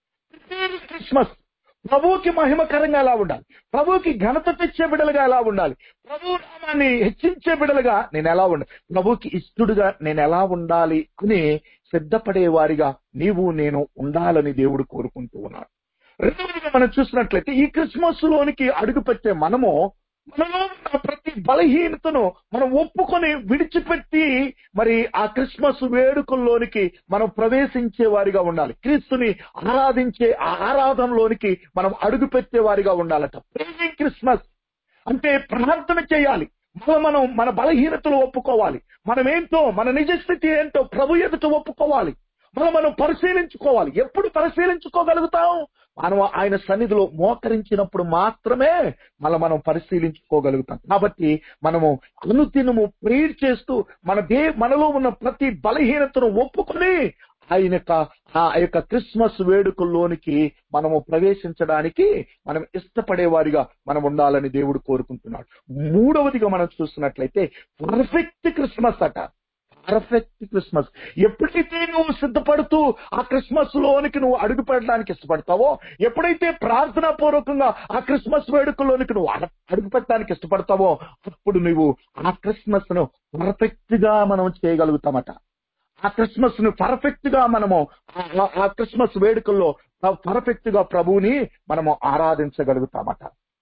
క్రిస్మస్ ప్రభువుకి మహిమకరంగా ఎలా ఉండాలి ప్రభువుకి ఘనత తెచ్చే బిడలుగా ఎలా ఉండాలి ప్రభు నామాన్ని హెచ్చించే బిడలుగా నేను ఎలా ఉండాలి ప్రభువుకి ఇష్టడుగా నేను ఎలా ఉండాలి అని సిద్ధపడే వారిగా నీవు నేను ఉండాలని దేవుడు కోరుకుంటూ ఉన్నాడు రెండవదిగా మనం చూసినట్లయితే ఈ క్రిస్మస్ లోనికి అడుగుపెట్టే మనము మనలో ఉన్న ప్రతి బలహీనతను మనం ఒప్పుకొని విడిచిపెట్టి మరి ఆ క్రిస్మస్ వేడుకల్లోనికి మనం ప్రవేశించే వారిగా ఉండాలి క్రీస్తుని ఆరాధించే ఆ ఆరాధనలోనికి మనం అడుగు పెట్టే వారిగా ఉండాలట ప్రేమింగ్ క్రిస్మస్ అంటే ప్రార్థన చేయాలి మనం మనం మన బలహీనతలు ఒప్పుకోవాలి మనం ఏంటో మన నిజస్థితి ఏంటో ప్రభు ఎదుట ఒప్పుకోవాలి మనం మనం పరిశీలించుకోవాలి ఎప్పుడు పరిశీలించుకోగలుగుతాం మనం ఆయన సన్నిధిలో మోకరించినప్పుడు మాత్రమే మళ్ళీ మనం పరిశీలించుకోగలుగుతాం కాబట్టి మనము అనుదినము ప్రేర్ చేస్తూ మన దే మనలో ఉన్న ప్రతి బలహీనతను ఒప్పుకొని ఆయన యొక్క ఆ యొక్క క్రిస్మస్ వేడుకల్లోనికి మనము ప్రవేశించడానికి మనం ఇష్టపడే వారిగా మనం ఉండాలని దేవుడు కోరుకుంటున్నాడు మూడవదిగా మనం చూస్తున్నట్లయితే పర్ఫెక్ట్ క్రిస్మస్ అట పర్ఫెక్ట్ క్రిస్మస్ ఎప్పుడైతే నువ్వు సిద్ధపడుతూ ఆ క్రిస్మస్ లోనికి నువ్వు అడుగు పెట్టడానికి ఇష్టపడతావో ఎప్పుడైతే ప్రార్థనా పూర్వకంగా ఆ క్రిస్మస్ వేడుకలోనికి నువ్వు అడ- అడుగు పెట్టడానికి ఇష్టపడతావో అప్పుడు నువ్వు ఆ క్రిస్మస్ ను పర్ఫెక్ట్ గా మనం చేయగలుగుతామట ఆ క్రిస్మస్ ను పర్ఫెక్ట్ గా మనము ఆ- ఆ- ఆ క్రిస్మస్ వేడుకల్లో పర్ఫెక్ట్ గా ప్రభువుని మనము ఆరాధించగలుగుతామట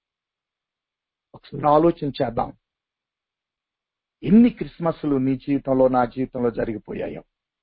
ఒకసారి ఆలోచించేద్దాం ఎన్ని క్రిస్మస్లు నీ జీవితంలో నా జీవితంలో జరిగిపోయాయో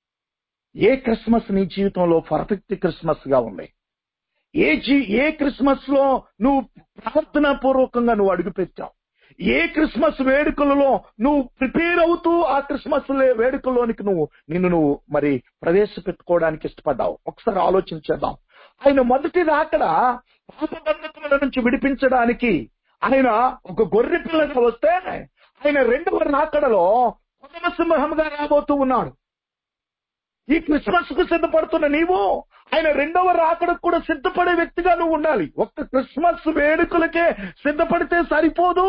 ఏ క్రిస్మస్ నీ జీవితంలో పర్ఫెక్ట్ క్రిస్మస్ గా ఉంది ఏ జీ ఏ క్రిస్మస్ లో నువ్వు ప్రార్థనా పూర్వకంగా నువ్వు అడుగుపెట్టావు ఏ క్రిస్మస్ వేడుకలలో నువ్వు ప్రిపేర్ అవుతూ ఆ క్రిస్మస్ లే- వేడుకలోనికి నువ్వు నిన్ను నువ్వు మరి ప్రవేశపెట్టుకోవడానికి ఇష్టపడ్డావు ఒకసారి ఆలోచించేద్దాం ఆయన మొదటి రాకడ పాపబంధకముల నుంచి విడిపించడానికి ఆయన ఒక గొర్రె పిల్లగా వస్తే ఆయన రెండవ రాకడలో కొదమ సింహంగా రాబోతూ ఉన్నాడు ఈ క్రిస్మస్ కు సిద్ధపడుతున్న నీవు ఆయన రెండవ రాకడకు కూడా సిద్ధపడే వ్యక్తిగా నువ్వు ఉండాలి ఒక్క క్రిస్మస్ వేడుకలకే సిద్ధపడితే సరిపోదు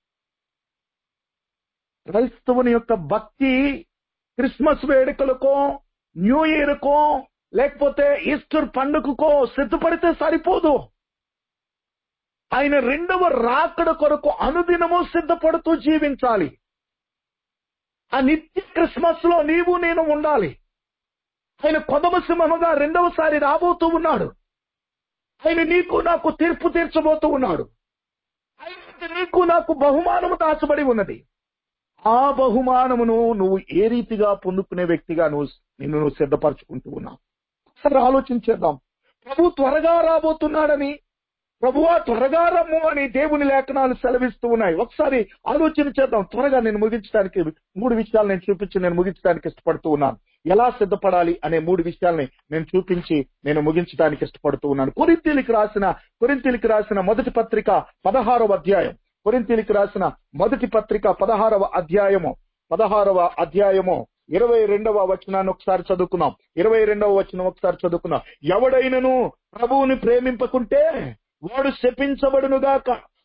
క్రైస్తవుని యొక్క భక్తి క్రిస్మస్ వేడుకలకో న్యూ ఇయర్ కో లేకపోతే ఈస్టర్ పండుగకో సిద్ధపడితే సరిపోదు ఆయన రెండవ రాకడ కొరకు అనుదినము సిద్ధపడుతూ జీవించాలి ఆ నిత్య క్రిస్మస్ లో నీవు నేను ఉండాలి ఆయన కొదమ సింహముగా రెండవసారి రాబోతూ ఉన్నాడు ఆయన నీకు నాకు తీర్పు తీర్చబోతూ ఉన్నాడు ఆయన నీకు నాకు బహుమానము దాచబడి ఉన్నది ఆ బహుమానమును నువ్వు ఏ రీతిగా పొందుకునే వ్యక్తిగా నువ్వు నిన్ను నువ్వు సిద్ధపరచుకుంటూ ఉన్నావు ఒకసారి ఆలోచించేద్దాం ప్రభు త్వరగా రాబోతున్నాడని ప్రభువా త్వరగా రమ్ము అని దేవుని లేఖనాలు సెలవిస్తూ ఉన్నాయి ఒకసారి ఆలోచన చేద్దాం త్వరగా నేను ముగించడానికి మూడు విషయాలు నేను చూపించి నేను ముగించడానికి ఇష్టపడుతూ ఉన్నాను ఎలా సిద్ధపడాలి అనే మూడు విషయాల్ని నేను చూపించి నేను ముగించడానికి ఇష్టపడుతూ ఉన్నాను కొరింతీలికి రాసిన కొరింతీలికి రాసిన మొదటి పత్రిక పదహారవ అధ్యాయం కొరింతీలికి రాసిన మొదటి పత్రిక పదహారవ అధ్యాయము పదహారవ అధ్యాయము ఇరవై రెండవ వచనాన్ని ఒకసారి చదువుకున్నాం ఇరవై రెండవ వచనం ఒకసారి చదువుకున్నాం ఎవడైనను ప్రభువుని ప్రేమింపకుంటే వాడు శపించబడునుగాక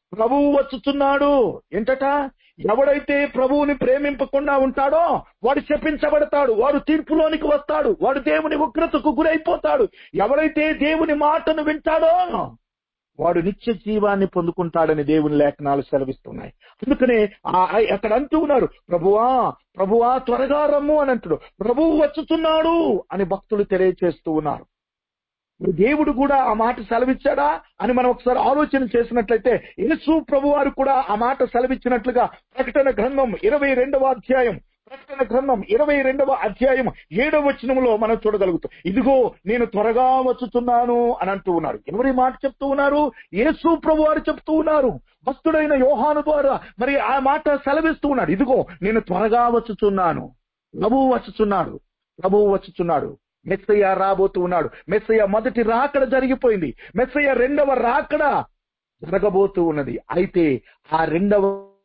ప్రభువు వచ్చుచున్నాడు ఏంటట ఎవడైతే ప్రభువుని ప్రేమింపకుండా ఉంటాడో వాడు శపించబడతాడు వాడు తీర్పులోనికి వస్తాడు వాడు దేవుని ఉగ్రతకు గురైపోతాడు ఎవరైతే దేవుని మాటను వింటాడో వాడు నిత్య జీవాన్ని పొందుకుంటాడని దేవుని లేఖనాలు సెలవిస్తున్నాయి అందుకనే ఆ- ఆ- అక్కడ అంటూ ఉన్నారు ప్రభువా ప్రభువా త్వరగా రమ్ము అని అంటాడు ప్రభువు వచ్చుతున్నాడు అని భక్తులు తెలియచేస్తూ ఉన్నారు మరి దేవుడు కూడా ఆ మాట సెలవిచ్చాడా అని మనం ఒకసారి ఆలోచన చేసినట్లయితే యేసు ప్రభు వారు కూడా ఆ మాట సెలవిచ్చినట్లుగా ప్రకటన గ్రంథం ఇరవై రెండవ అధ్యాయం ప్రకటన గ్రంథం ఇరవై రెండవ అధ్యాయం ఏడవ వచనంలో మనం చూడగలుగుతాం ఇదిగో నేను త్వరగా వచ్చుతున్నాను అని అంటూ ఉన్నారు ఎవరి మాట చెప్తూ ఉన్నారు యేసు ప్రభు వారు చెప్తూ ఉన్నారు భక్తుడైన యోహాను ద్వారా మరి ఆ మాట సెలవిస్తూ ఉన్నాడు ఇదిగో నేను త్వరగా వచ్చుచున్నాను ప్రభువు వచ్చుచున్నాడు ప్రభువు వచ్చుచున్నాడు మెస్సయ్య రాబోతూ ఉన్నాడు మెస్సయ్య మొదటి రాకడ జరిగిపోయింది మెస్సయ్య రెండవ రాకడ జరగబోతూ ఉన్నది అయితే ఆ రెండవ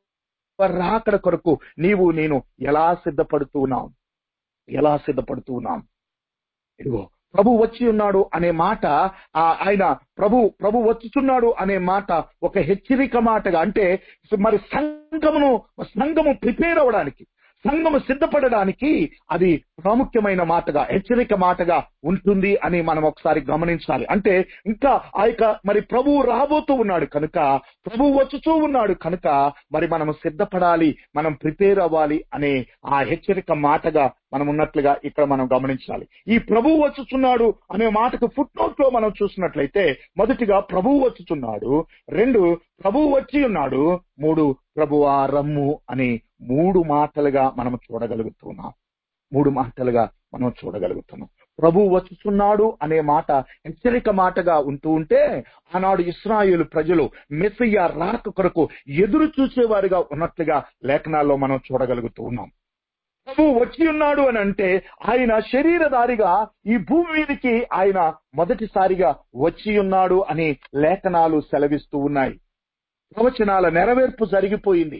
రాకడ కొరకు నీవు నేను ఎలా సిద్ధపడుతూ ఉన్నాం ఎలా సిద్ధపడుతూ ఉన్నాం ఇదిగో ప్రభు వచ్చి ఉన్నాడు అనే మాట ఆ ఆయన ప్రభు ప్రభు వచ్చుచున్నాడు అనే మాట ఒక హెచ్చరిక మాటగా అంటే మరి సంఘమును సంఘము ప్రిపేర్ అవ్వడానికి సంఘము సిద్ధపడడానికి అది ప్రాముఖ్యమైన మాటగా హెచ్చరిక మాటగా ఉంటుంది అని మనం ఒకసారి గమనించాలి అంటే ఇంకా ఆ యొక్క మరి ప్రభువు రాబోతూ ఉన్నాడు కనుక ప్రభువు వచ్చుతూ ఉన్నాడు కనుక మరి మనం సిద్ధపడాలి మనం ప్రిపేర్ అవ్వాలి అనే ఆ హెచ్చరిక మాటగా మనం ఉన్నట్లుగా ఇక్కడ మనం గమనించాలి ఈ ప్రభువు వచ్చుచున్నాడు అనే మాటకు ఫుట్ నోట్ లో మనం చూసినట్లయితే మొదటిగా ప్రభువు వచ్చుచున్నాడు రెండు ప్రభువు వచ్చి ఉన్నాడు మూడు ప్రభువా రమ్ము అని మూడు మాటలుగా మనం చూడగలుగుతున్నాం మూడు మాటలుగా మనం చూడగలుగుతున్నాం ప్రభు వచ్చుచున్నాడు అనే మాట హెచ్చరిక మాటగా ఉంటూ ఉంటే ఆనాడు ఇస్రాయేలు ప్రజలు మెస్సయ్య రాక కొరకు ఎదురు చూసేవారుగా ఉన్నట్లుగా లేఖనాల్లో మనం చూడగలుగుతూ ఉన్నాం ప్రభు వచ్చి ఉన్నాడు అని అంటే ఆయన శరీరధారిగా ఈ భూమి మీదకి ఆయన మొదటిసారిగా వచ్చి ఉన్నాడు అని లేఖనాలు సెలవిస్తూ ఉన్నాయి ప్రవచనాల నెరవేర్పు జరిగిపోయింది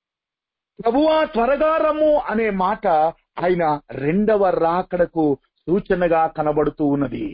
ప్రభువా త్వరగా రమ్ము అనే మాట ఆయన రెండవ రాకడకు సూచనగా కనబడుతూ ఉన్నది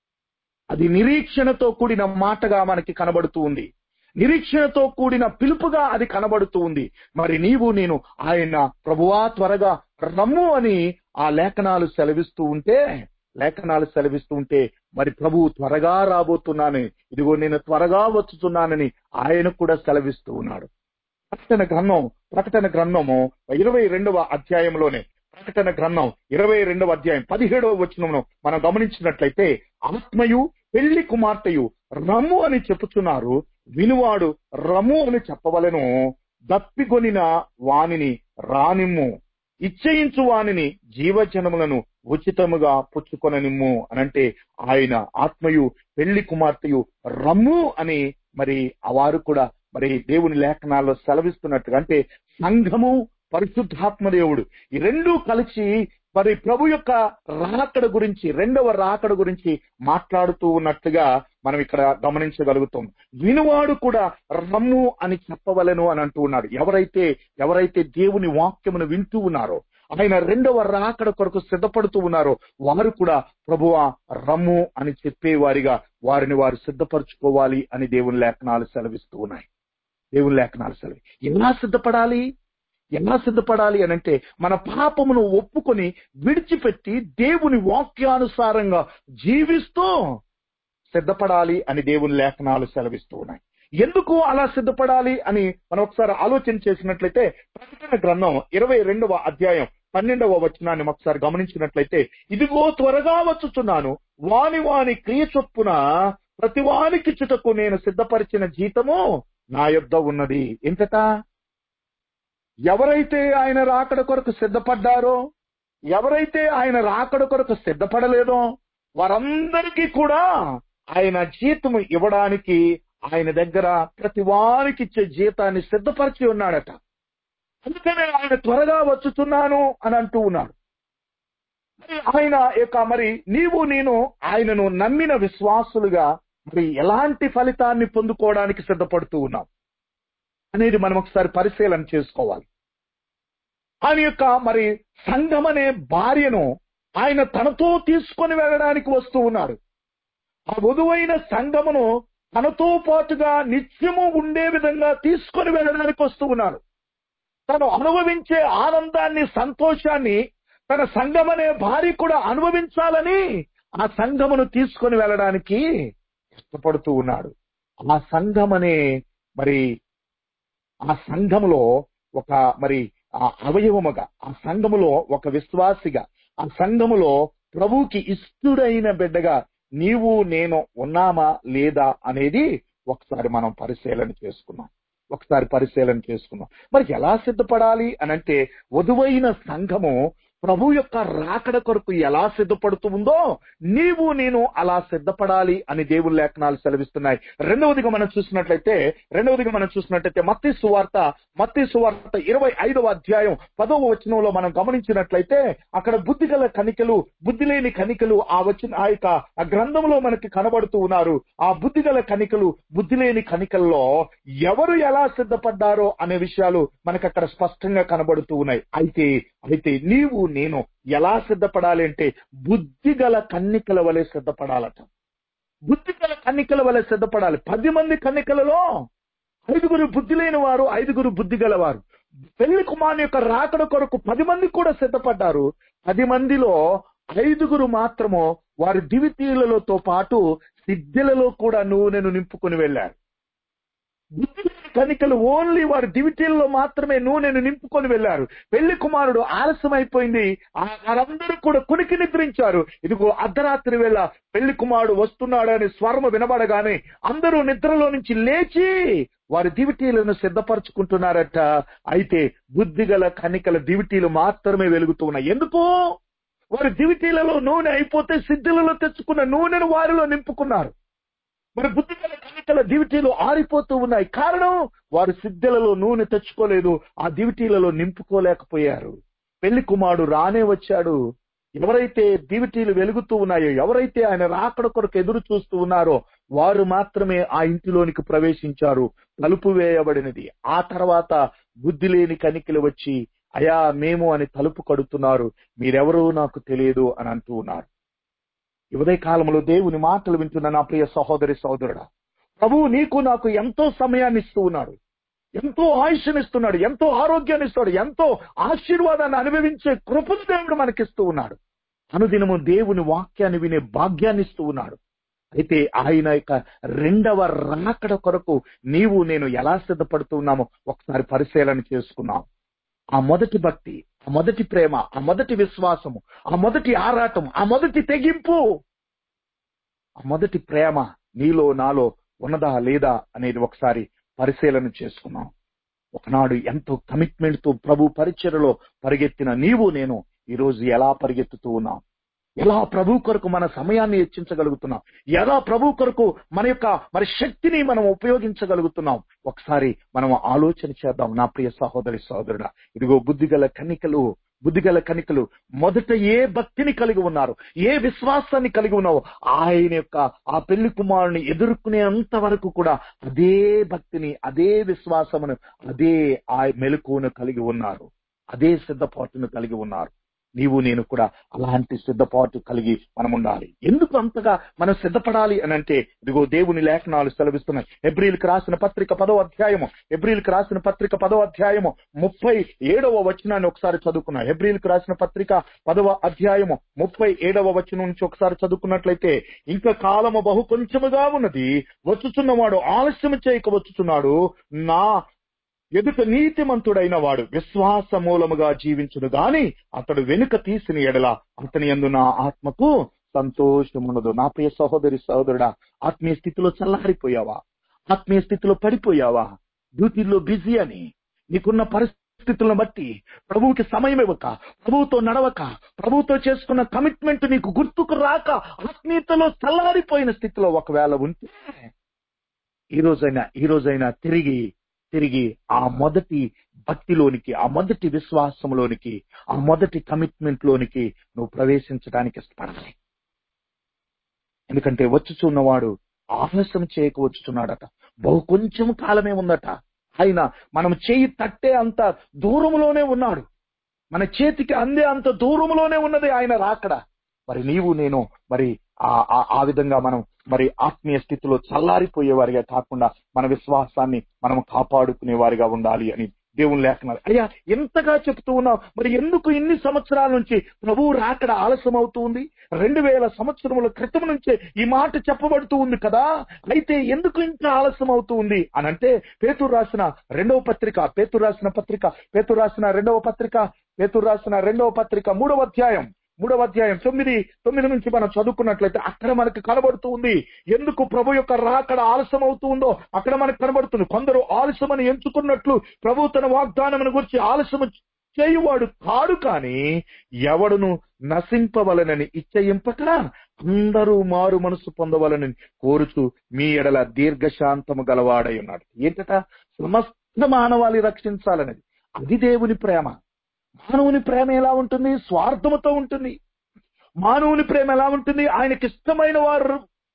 అది నిరీక్షణతో కూడిన మాటగా మనకి కనబడుతూ ఉంది నిరీక్షణతో కూడిన పిలుపుగా అది కనబడుతూ ఉంది మరి నీవు నేను ఆయన ప్రభువా త్వరగా రమ్ము అని ఆ లేఖనాలు సెలవిస్తూ ఉంటే లేఖనాలు సెలవిస్తూ ఉంటే మరి ప్రభువు త్వరగా రాబోతున్నాను ఇదిగో నేను త్వరగా వచ్చుతున్నానని ఆయన కూడా సెలవిస్తూ ఉన్నాడు ప్రకటన గ్రంథం ప్రకటన గ్రంథము ఇరవై రెండవ అధ్యాయంలోనే ప్రకటన గ్రంథం ఇరవై రెండవ అధ్యాయం పదిహేడవ వచనమును మనం గమనించినట్లయితే ఆత్మయు పెళ్లి కుమార్తెయు రమ్ము అని చెప్పుచున్నారు వినువాడు రమ్ము అని చెప్పవలను దప్పికొనిన వానిని రానిమ్ము ఇచ్చయించు వానిని జీవజనములను ఉచితముగా పుచ్చుకొననిమ్ము అనంటే ఆయన ఆత్మయు పెళ్లి కుమార్తెయు రమ్ము అని మరి వారు కూడా మరి దేవుని లేఖనాల్లో సెలవిస్తున్నట్టుగా అంటే సంఘము పరిశుద్ధాత్మ దేవుడు ఈ రెండూ కలిసి మరి ప్రభు యొక్క రాకడ గురించి రెండవ రాకడ గురించి మాట్లాడుతూ ఉన్నట్లుగా మనం ఇక్కడ గమనించగలుగుతాం వినువాడు కూడా రమ్ము అని చెప్పవలను అని అంటూ ఉన్నాడు ఎవరైతే ఎవరైతే దేవుని వాక్యమును వింటూ ఉన్నారో ఆయన రెండవ రాకడ కొరకు సిద్ధపడుతూ ఉన్నారో వారు కూడా ప్రభువా రమ్ము అని చెప్పేవారిగా వారిని వారు సిద్ధపరచుకోవాలి అని దేవుని లేఖనాలు సెలవిస్తూ ఉన్నాయి దేవుని లేఖనాలు సెలవి ఎలా సిద్ధపడాలి ఎలా సిద్ధపడాలి అని అంటే మన పాపమును ఒప్పుకొని విడిచిపెట్టి దేవుని వాక్యానుసారంగా జీవిస్తూ సిద్ధపడాలి అని దేవుని లేఖనాలు సెలవిస్తూ ఉన్నాయి ఎందుకు అలా సిద్ధపడాలి అని మనం ఒకసారి ఆలోచన చేసినట్లయితే ప్రకటన గ్రంథం ఇరవై రెండవ అధ్యాయం పన్నెండవ వచనాన్ని ఒకసారి గమనించినట్లయితే ఇదిగో త్వరగా వచ్చుచున్నాను వాని వాని క్రియ చొప్పున ప్రతి వానికి చుటకు నేను సిద్ధపరిచిన జీతము నా యొద్ద ఉన్నది ఎంతట ఎవరైతే ఆయన రాకడ కొరకు సిద్ధపడ్డారో ఎవరైతే ఆయన రాకడ కొరకు సిద్ధపడలేదో వారందరికీ కూడా ఆయన జీతము ఇవ్వడానికి ఆయన దగ్గర ప్రతి వారికి ఇచ్చే జీతాన్ని సిద్ధపరిచి ఉన్నాడట అందుకనే ఆయన త్వరగా వచ్చుతున్నాను అని అంటూ ఉన్నాడు మరి ఆయన యొక్క మరి నీవు నేను ఆయనను నమ్మిన విశ్వాసులుగా మరి ఎలాంటి ఫలితాన్ని పొందుకోవడానికి సిద్ధపడుతూ ఉన్నాం అనేది మనం ఒకసారి పరిశీలన చేసుకోవాలి ఆయన యొక్క మరి సంఘం అనే భార్యను ఆయన తనతో తీసుకొని వెళ్ళడానికి వస్తూ ఉన్నాడు ఆ వధువైన సంఘమును తనతో పాటుగా నిత్యము ఉండే విధంగా తీసుకొని వెళ్ళడానికి వస్తూ ఉన్నారు తను అనుభవించే ఆనందాన్ని సంతోషాన్ని తన సంఘం అనే భార్య కూడా అనుభవించాలని ఆ సంఘమును తీసుకొని వెళ్ళడానికి ఇష్టపడుతూ ఉన్నాడు ఆ సంఘం అనే మరి ఆ సంఘములో ఒక మరి ఆ అవయవముగా ఆ సంఘములో ఒక విశ్వాసిగా ఆ సంఘములో ప్రభువుకి ఇష్టుడైన బిడ్డగా నీవు నేను ఉన్నామా లేదా అనేది ఒకసారి మనం పరిశీలన చేసుకున్నాం ఒకసారి పరిశీలన చేసుకున్నాం మరి ఎలా సిద్ధపడాలి అనంటే వధువైన సంఘము ప్రభు యొక్క రాకడ కొరకు ఎలా సిద్ధపడుతూ ఉందో నీవు నేను అలా సిద్ధపడాలి అని దేవుని లేఖనాలు సెలవిస్తున్నాయి రెండవదిగా మనం చూసినట్లయితే రెండవదిగా మనం చూసినట్లయితే మత్తి సువార్త మత్తి సువార్త ఇరవై ఐదవ అధ్యాయం పదవ వచనంలో మనం గమనించినట్లయితే అక్కడ బుద్ధి గల కణికలు బుద్ధి లేని కణికలు ఆ వచ్చిన ఆ యొక్క ఆ గ్రంథంలో మనకి కనబడుతూ ఉన్నారు ఆ బుద్ధి గల కణికలు బుద్ధి లేని కణికల్లో ఎవరు ఎలా సిద్ధపడ్డారో అనే విషయాలు మనకు అక్కడ స్పష్టంగా కనబడుతూ ఉన్నాయి అయితే అయితే నీవు నేను ఎలా సిద్ధపడాలి అంటే బుద్ధి గల కన్నికల వలె సిద్ధపడాలట బుద్ధి గల కన్నికల వలె సిద్ధపడాలి పది మంది కన్నికలలో ఐదుగురు బుద్ధి లేని వారు ఐదుగురు బుద్ధి గలవారు పెళ్లి కుమారుని యొక్క రాకడ కొరకు పది మంది కూడా సిద్ధపడ్డారు పది మందిలో ఐదుగురు మాత్రము వారి దివితీలతో పాటు సిద్ధులలో కూడా నూనెను నింపుకొని వెళ్ళారు బుద్ధి లేని కనికలు ఓన్లీ వారి దివిటీల్లో మాత్రమే నూనెను నింపుకొని వెళ్లారు పెళ్లి కుమారుడు ఆలస్యమైపోయింది ఆ వారందరూ కూడా కునికి నిద్రించారు ఇదిగో అర్ధరాత్రి వేళ పెళ్లి కుమారుడు వస్తున్నాడని స్వరము వినబడగానే అందరూ నిద్రలో నుంచి లేచి వారి దివిటీలను సిద్ధపరచుకుంటున్నారట అయితే బుద్ధిగల కనికల దివిటీలు మాత్రమే వెలుగుతూ ఉన్నాయి ఎందుకు వారి దివిటీలలో నూనె అయిపోతే సిద్ధులలో తెచ్చుకున్న నూనెను వారిలో నింపుకున్నారు మరి బుద్ధి గల కన్నికల దివిటీలు ఆరిపోతూ ఉన్నాయి కారణం వారు సిద్ధలలో నూనె తెచ్చుకోలేదు ఆ దివిటీలలో నింపుకోలేకపోయారు పెళ్లి కుమారుడు రానే వచ్చాడు ఎవరైతే దివిటీలు వెలుగుతూ ఉన్నాయో ఎవరైతే ఆయన రాకడ కొరకు ఎదురు చూస్తూ ఉన్నారో వారు మాత్రమే ఆ ఇంటిలోనికి ప్రవేశించారు తలుపు వేయబడినది ఆ తర్వాత బుద్ధి లేని కనికలు వచ్చి అయా మేము అని తలుపు కడుతున్నారు మీరెవరో నాకు తెలియదు అని అంటూ ఉన్నారు ఈ ఉదయ కాలంలో దేవుని మాటలు వింటున్న నా ప్రియ సహోదరి సహోదరుడా ప్రభువు నీకు నాకు ఎంతో సమయాన్ని ఇస్తూ ఉన్నాడు ఎంతో ఆయుష్నిస్తున్నాడు ఎంతో ఆరోగ్యాన్ని ఇస్తాడు ఎంతో ఆశీర్వాదాన్ని అనుభవించే కృపను దేవుడు మనకిస్తూ ఉన్నాడు అనుదినము దేవుని వాక్యాన్ని వినే భాగ్యాన్ని ఇస్తూ ఉన్నాడు అయితే ఆయన యొక్క రెండవ రాకడ కొరకు నీవు నేను ఎలా సిద్ధపడుతూ ఉన్నామో ఒకసారి పరిశీలన చేసుకున్నాం ఆ మొదటి భక్తి ఆ మొదటి ప్రేమ ఆ మొదటి విశ్వాసము ఆ మొదటి ఆరాటం ఆ మొదటి తెగింపు ఆ మొదటి ప్రేమ నీలో నాలో ఉన్నదా లేదా అనేది ఒకసారి పరిశీలన చేసుకున్నాం ఒకనాడు ఎంతో కమిట్మెంట్ తో ప్రభు పరిచయలో పరిగెత్తిన నీవు నేను ఈ రోజు ఎలా పరిగెత్తుతూ ఉన్నాం ఎలా ప్రభు కొరకు మన సమయాన్ని హెచ్చించగలుగుతున్నాం ఎలా ప్రభు కొరకు మన యొక్క మరి శక్తిని మనం ఉపయోగించగలుగుతున్నాం ఒకసారి మనం ఆలోచన చేద్దాం నా ప్రియ సహోదరి సహోదరుడా ఇదిగో బుద్ధిగల కన్నికలు బుద్ధిగల కనికలు మొదట ఏ భక్తిని కలిగి ఉన్నారు ఏ విశ్వాసాన్ని కలిగి ఉన్నావో ఆయన యొక్క ఆ పెళ్లి కుమారుని ఎదుర్కొనేంత వరకు కూడా అదే భక్తిని అదే విశ్వాసమును అదే ఆ మెలకువను కలిగి ఉన్నారు అదే సిద్ధపాటును కలిగి ఉన్నారు నీవు నేను కూడా అలాంటి సిద్ధపాటు కలిగి మనం ఉండాలి ఎందుకు అంతగా మనం సిద్ధపడాలి అని అంటే ఇదిగో దేవుని లేఖనాలు సెలవిస్తున్నాయి ఎబ్రిల్కి రాసిన పత్రిక పదో అధ్యాయము ఎబ్రిల్కి రాసిన పత్రిక పదో అధ్యాయము ముప్పై ఏడవ వచనాన్ని ఒకసారి చదువుకున్నాం ఎబ్రిల్కి రాసిన పత్రిక పదవ అధ్యాయము ముప్పై ఏడవ వచనం నుంచి ఒకసారి చదువుకున్నట్లయితే ఇంకా కాలము బహు కొంచెముగా ఉన్నది వచ్చుచున్నవాడు ఆలస్యం చేయక వచ్చుచున్నాడు నా ఎదుట నీతిమంతుడైన వాడు విశ్వాస మూలముగా జీవించును గాని అతడు వెనుక తీసిన ఎడల అతని యందు నా ఆత్మకు సంతోషమున్నదు నా ప్రియ సహోదరి సహోదరుడా ఆత్మీయ స్థితిలో చల్లారిపోయావా ఆత్మీయ స్థితిలో పడిపోయావా డ్యూటీలో బిజీ అని నీకున్న పరిస్థితులను బట్టి ప్రభువుకి సమయం ఇవ్వక ప్రభువుతో నడవక ప్రభువుతో చేసుకున్న కమిట్మెంట్ నీకు గుర్తుకు రాక ఆత్మీయతలో చల్లారిపోయిన స్థితిలో ఒకవేళ ఉంటే ఈ రోజైనా ఈ రోజైనా తిరిగి తిరిగి ఆ మొదటి భక్తిలోనికి ఆ మొదటి విశ్వాసంలోనికి ఆ మొదటి కమిట్మెంట్ లోనికి నువ్వు ప్రవేశించడానికి ఇష్టపడాలి ఎందుకంటే వచ్చుచున్నవాడు ఆలస్యం చేయక వచ్చుచున్నాడట బహు కొంచెం కాలమే ఉందట ఆయన మనం చేయి తట్టే అంత దూరంలోనే ఉన్నాడు మన చేతికి అందే అంత దూరంలోనే ఉన్నది ఆయన రాకడ మరి నీవు నేను మరి ఆ ఆ విధంగా మనం మరి ఆత్మీయ స్థితిలో చల్లారిపోయే వారిగా కాకుండా మన విశ్వాసాన్ని మనం కాపాడుకునే వారిగా ఉండాలి అని దేవుని లేఖనాలు అయ్యా ఎంతగా చెప్తూ ఉన్నావు మరి ఎందుకు ఇన్ని సంవత్సరాల నుంచి ప్రభువు రాకడ ఆలస్యం అవుతూ ఉంది రెండు వేల సంవత్సరముల క్రితం నుంచే ఈ మాట చెప్పబడుతూ ఉంది కదా అయితే ఎందుకు ఇంకా ఆలస్యం అవుతూ ఉంది అని అంటే పేతురు రాసిన రెండవ పత్రిక పేతురు రాసిన పత్రిక పేతురు రాసిన రెండవ పత్రిక పేతురు రాసిన రెండవ పత్రిక మూడవ అధ్యాయం మూడవ అధ్యాయం తొమ్మిది తొమ్మిది నుంచి మనం చదువుకున్నట్లయితే అక్కడ మనకు కనబడుతూ ఉంది ఎందుకు ప్రభు యొక్క రాకడ ఆలస్యం అవుతూ ఉందో అక్కడ మనకు కనబడుతుంది కొందరు ఆలస్యమని ఎంచుకున్నట్లు ప్రభు తన వాగ్దానమును గురించి ఆలస్యం చేయువాడు కాడు కాని ఎవడును నశింపవలనని ఇచ్చయింపక అందరూ మారు మనసు పొందవలనని కోరుచు మీ ఎడల దీర్ఘశాంతము గలవాడై ఉన్నాడు ఏంటట సమస్త మానవాళి రక్షించాలనేది అది దేవుని ప్రేమ మానవుని ప్రేమ ఎలా ఉంటుంది స్వార్థముతో ఉంటుంది మానవుని ప్రేమ ఎలా ఉంటుంది ఆయనకి ఇష్టమైన వారు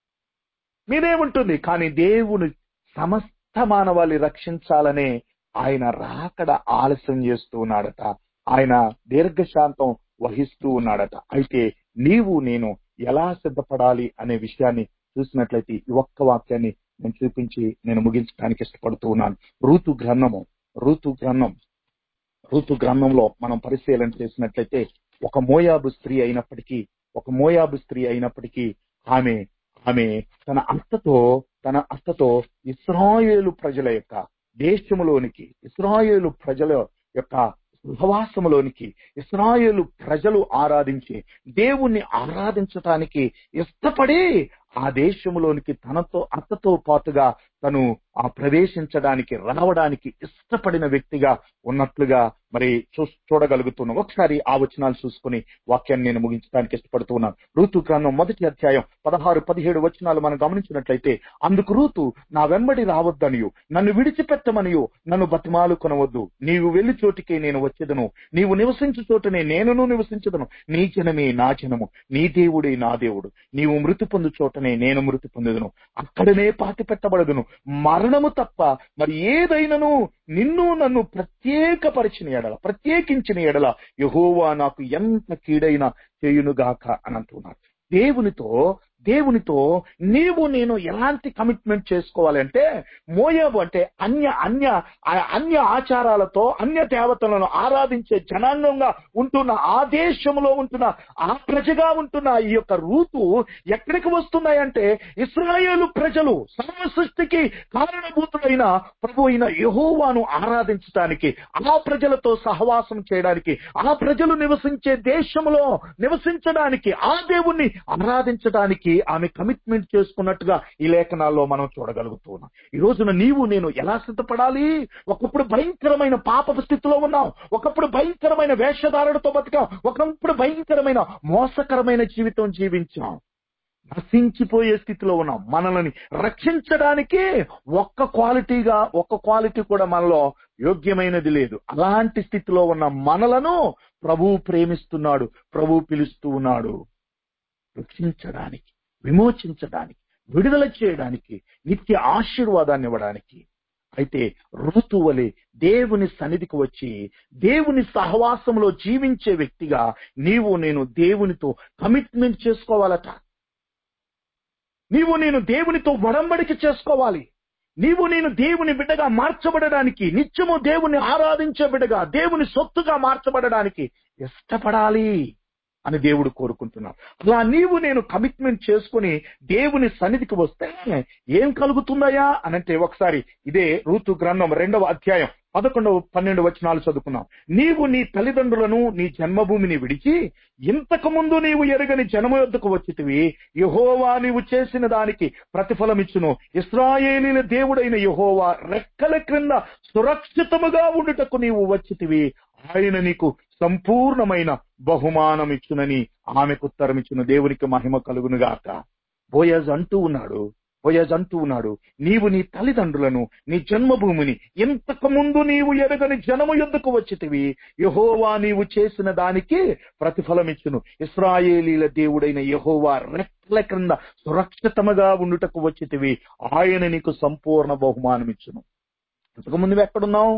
మీదే ఉంటుంది కానీ దేవుని సమస్త మానవాళి రక్షించాలనే ఆయన రాకడ ఆలస్యం చేస్తూ ఉన్నాడట ఆయన దీర్ఘశాంతం వహిస్తూ ఉన్నాడట అయితే నీవు నేను ఎలా సిద్ధపడాలి అనే విషయాన్ని చూసినట్లయితే ఈ ఒక్క వాక్యాన్ని నేను చూపించి నేను ముగించడానికి ఇష్టపడుతూ ఉన్నాను ఋతు గ్రంథము ఋతు గ్రంథం ఋతు గ్రంథంలో మనం పరిశీలన చేసినట్లయితే ఒక మోయాబు స్త్రీ అయినప్పటికీ ఒక మోయాబు స్త్రీ అయినప్పటికీ ఆమె ఆమె తన అత్తతో తన అత్తతో ఇస్రాయేలు ప్రజల యొక్క దేశములోనికి ఇస్రాయేలు ప్రజల యొక్క సహవాసములోనికి ఇస్రాయేలు ప్రజలు ఆరాధించి దేవుణ్ణి ఆరాధించటానికి ఇష్టపడి ఆ దేశంలోనికి తనతో అత్తతో పాటుగా తను ఆ ప్రవేశించడానికి రావడానికి ఇష్టపడిన వ్యక్తిగా ఉన్నట్లుగా మరి చూ చూడగలుగుతున్నాం ఒకసారి ఆ వచనాలు చూసుకుని వాక్యాన్ని నేను ముగించడానికి ఇష్టపడుతూ ఉన్నాను ఋతు గ్రంథం మొదటి అధ్యాయం పదహారు పదిహేడు వచనాలు మనం గమనించినట్లయితే అందుకు ఋతు నా వెంబడి రావద్దనియు నన్ను విడిచిపెట్టమనియు నన్ను బతిమాలు కొనవద్దు నీవు వెళ్లి చోటికే నేను వచ్చేదను నీవు నివసించు చోటనే నేనును నివసించదను నీ జనమే నా జనము నీ దేవుడే నా దేవుడు నీవు మృతి పొందు చోటనే నేను మృతి పొందదును అక్కడనే పాతి పెట్టబడదును మరణము తప్ప మరి ఏదైనను నిన్ను నన్ను ప్రత్యేకపరిచిన ఎడల ప్రత్యేకించిన ఎడల యహోవా నాకు ఎంత కీడైన చేయునుగాక అని అంటున్నాడు దేవునితో దేవునితో నీవు నేను ఎలాంటి కమిట్మెంట్ చేసుకోవాలి అంటే మోయాబు అంటే అన్య అన్య ఆ అన్య ఆచారాలతో అన్య దేవతలను ఆరాధించే జనాంగంగా ఉంటున్న ఆ దేశంలో ఉంటున్న ఆ ప్రజగా ఉంటున్న ఈ యొక్క రూతు ఎక్కడికి వస్తున్నాయంటే ఇస్రాయేలు ప్రజలు సర్వ సృష్టికి కారణభూతుడైన ప్రభు అయిన యహోవాను ఆరాధించడానికి ఆ ప్రజలతో సహవాసం చేయడానికి ఆ ప్రజలు నివసించే దేశంలో నివసించడానికి ఆ దేవుణ్ణి ఆరాధించడానికి ఆమె కమిట్మెంట్ చేసుకున్నట్టుగా ఈ లేఖనాల్లో మనం చూడగలుగుతున్నాం ఈ రోజున నీవు నేను ఎలా సిద్ధపడాలి ఒకప్పుడు భయంకరమైన పాపపు స్థితిలో ఉన్నాం ఒకప్పుడు భయంకరమైన వేషధారణతో బతికాం ఒకప్పుడు భయంకరమైన మోసకరమైన జీవితం జీవించాం నశించిపోయే స్థితిలో ఉన్నాం మనల్ని రక్షించడానికి ఒక్క క్వాలిటీగా ఒక్క క్వాలిటీ కూడా మనలో యోగ్యమైనది లేదు అలాంటి స్థితిలో ఉన్న మనలను ప్రభువు ప్రేమిస్తున్నాడు ప్రభువు పిలుస్తూ ఉన్నాడు రక్షించడానికి విమోచించడానికి విడుదల చేయడానికి నిత్య ఆశీర్వాదాన్ని ఇవ్వడానికి అయితే ఋతువలే దేవుని సన్నిధికి వచ్చి దేవుని సహవాసంలో జీవించే వ్యక్తిగా నీవు నేను దేవునితో కమిట్మెంట్ చేసుకోవాలట నీవు నేను దేవునితో వడంబడిక చేసుకోవాలి నీవు నేను దేవుని బిడ్డగా మార్చబడడానికి నిత్యము దేవుని ఆరాధించే బిడ్డగా దేవుని సొత్తుగా మార్చబడడానికి ఇష్టపడాలి అని దేవుడు కోరుకుంటున్నాడు అలా నీవు నేను కమిట్మెంట్ చేసుకుని దేవుని సన్నిధికి వస్తే ఏం కలుగుతుందయా అనంటే ఒకసారి ఇదే ఋతు గ్రంథం రెండవ అధ్యాయం పదకొండవ పన్నెండు వచనాలు చదువుకున్నాం నీవు నీ తల్లిదండ్రులను నీ జన్మభూమిని విడిచి ఇంతకు ముందు నీవు ఎరగని జనము యొద్దకు వచ్చితివి యహోవా నీవు చేసిన దానికి ప్రతిఫలమిచ్చును ఇస్రాయేలీల దేవుడైన యహోవా రెక్కల క్రింద సురక్షితముగా ఉండుటకు నీవు వచ్చితివి ఆయన నీకు సంపూర్ణమైన బహుమానం ఇచ్చునని ఆమెకు ఉత్తరమిచ్చును దేవునికి మహిమ కలుగునుగాక బోయజ్ అంటూ ఉన్నాడు బోయజ్ అంటూ ఉన్నాడు నీవు నీ తల్లిదండ్రులను నీ జన్మభూమిని ఇంతకు ముందు నీవు ఎరగని జనము ఎందుకు వచ్చితివి యహోవా నీవు చేసిన దానికి ప్రతిఫలమిచ్చును ఇస్రాయేలీల దేవుడైన యహోవా రెక్కల క్రింద సురక్షితముగా ఉండుటకు వచ్చితివి ఆయన నీకు సంపూర్ణ బహుమానం ఇచ్చును ఇంతకు ముందు ఎక్కడున్నావు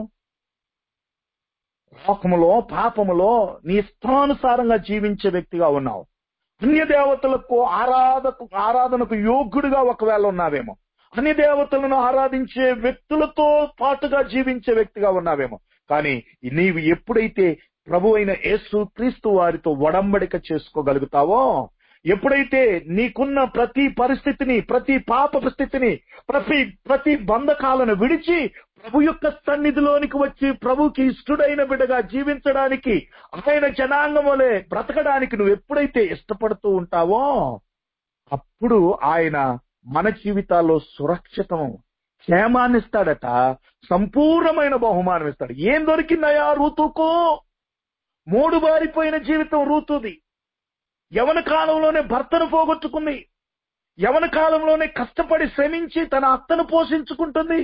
లోకములో పాపములో నీ ఇష్టానుసారంగా జీవించే వ్యక్తిగా ఉన్నావు అన్య దేవతలకు ఆరాధకు ఆరాధనకు యోగ్యుడిగా ఒకవేళ ఉన్నావేమో అన్య దేవతలను ఆరాధించే వ్యక్తులతో పాటుగా జీవించే వ్యక్తిగా ఉన్నావేమో కానీ నీవు ఎప్పుడైతే ప్రభు అయిన యేసు క్రీస్తు వారితో ఒడంబడిక చేసుకోగలుగుతావో ఎప్పుడైతే నీకున్న ప్రతి పరిస్థితిని ప్రతి పాప స్థితిని ప్రతి ప్రతి బంధకాలను విడిచి ప్రభు యొక్క సన్నిధిలోనికి వచ్చి ప్రభుకి ఇష్టడైన బిడ్డగా జీవించడానికి ఆయన జనాంగం వలె బ్రతకడానికి నువ్వు ఎప్పుడైతే ఇష్టపడుతూ ఉంటావో అప్పుడు ఆయన మన జీవితాల్లో సురక్షితం క్షేమాన్ని ఇస్తాడట సంపూర్ణమైన బహుమానం ఇస్తాడు ఏం దొరికిందయా రూతుకు మూడు బారిపోయిన జీవితం రూతుది యవన కాలంలోనే భర్తను పోగొట్టుకుంది యవన కాలంలోనే కష్టపడి శ్రమించి తన అత్తను పోషించుకుంటుంది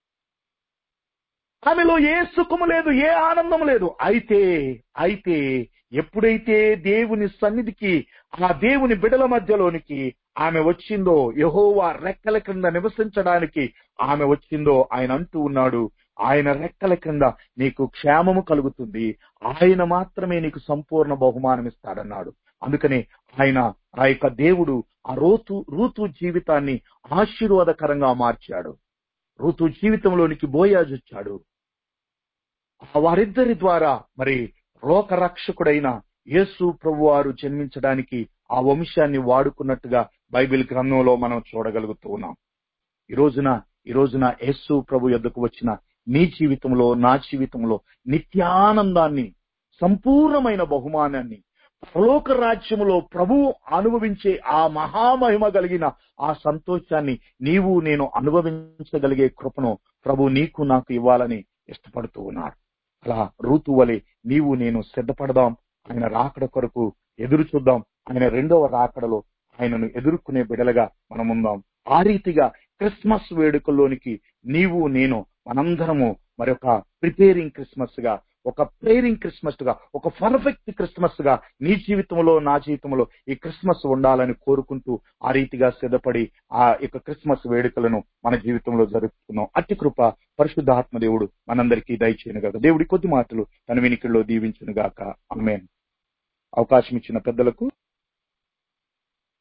ఆమెలో ఏ సుఖము లేదు ఏ ఆనందం లేదు అయితే అయితే ఎప్పుడైతే దేవుని సన్నిధికి ఆ దేవుని బిడల మధ్యలోనికి ఆమె వచ్చిందో యహోవా రెక్కల క్రింద నివసించడానికి ఆమె వచ్చిందో ఆయన అంటూ ఉన్నాడు ఆయన రెక్కల క్రింద నీకు క్షేమము కలుగుతుంది ఆయన మాత్రమే నీకు సంపూర్ణ బహుమానం ఇస్తాడన్నాడు అందుకనే ఆయన ఆ యొక్క దేవుడు ఆ రోతు రూతు జీవితాన్ని ఆశీర్వాదకరంగా మార్చాడు ఋతు జీవితంలోనికి బోయాజొచ్చాడు ఆ వారిద్దరి ద్వారా మరి లోకరక్షకుడైన యేసు ప్రభు వారు జన్మించడానికి ఆ వంశాన్ని వాడుకున్నట్టుగా బైబిల్ గ్రంథంలో మనం చూడగలుగుతూ ఉన్నాం ఈ రోజున ఈ రోజున యేసు ప్రభు యొద్దకు వచ్చిన నీ జీవితంలో నా జీవితంలో నిత్యానందాన్ని సంపూర్ణమైన బహుమానాన్ని పరలోక రాజ్యములో ప్రభు అనుభవించే ఆ మహామహిమ కలిగిన ఆ సంతోషాన్ని నీవు నేను అనుభవించగలిగే కృపను ప్రభు నీకు నాకు ఇవ్వాలని ఇష్టపడుతూ ఉన్నాడు అలా రూతు వలె నీవు నేను సిద్ధపడదాం ఆయన రాకడ కొరకు ఎదురు చూద్దాం ఆయన రెండవ రాకడలో ఆయనను ఎదుర్కొనే బిడలుగా మనం ఉందాం ఆ రీతిగా క్రిస్మస్ వేడుకల్లోనికి నీవు నేను మనందరము మరొక ప్రిపేరింగ్ క్రిస్మస్ గా ఒక ప్రేరింగ్ క్రిస్మస్ గా ఒక పర్ఫెక్ట్ క్రిస్మస్ గా నీ జీవితంలో నా జీవితంలో ఈ క్రిస్మస్ ఉండాలని కోరుకుంటూ ఆ రీతిగా సిద్ధపడి ఆ యొక్క క్రిస్మస్ వేడుకలను మన జీవితంలో జరుపుకున్నాం అట్టి కృప పరిశుద్ధాత్మ దేవుడు మనందరికీ దయచేయను గాక దేవుడి కొద్ది మాటలు తన వినికిల్లో దీవించును గాక ఆమెన్ అవకాశం ఇచ్చిన పెద్దలకు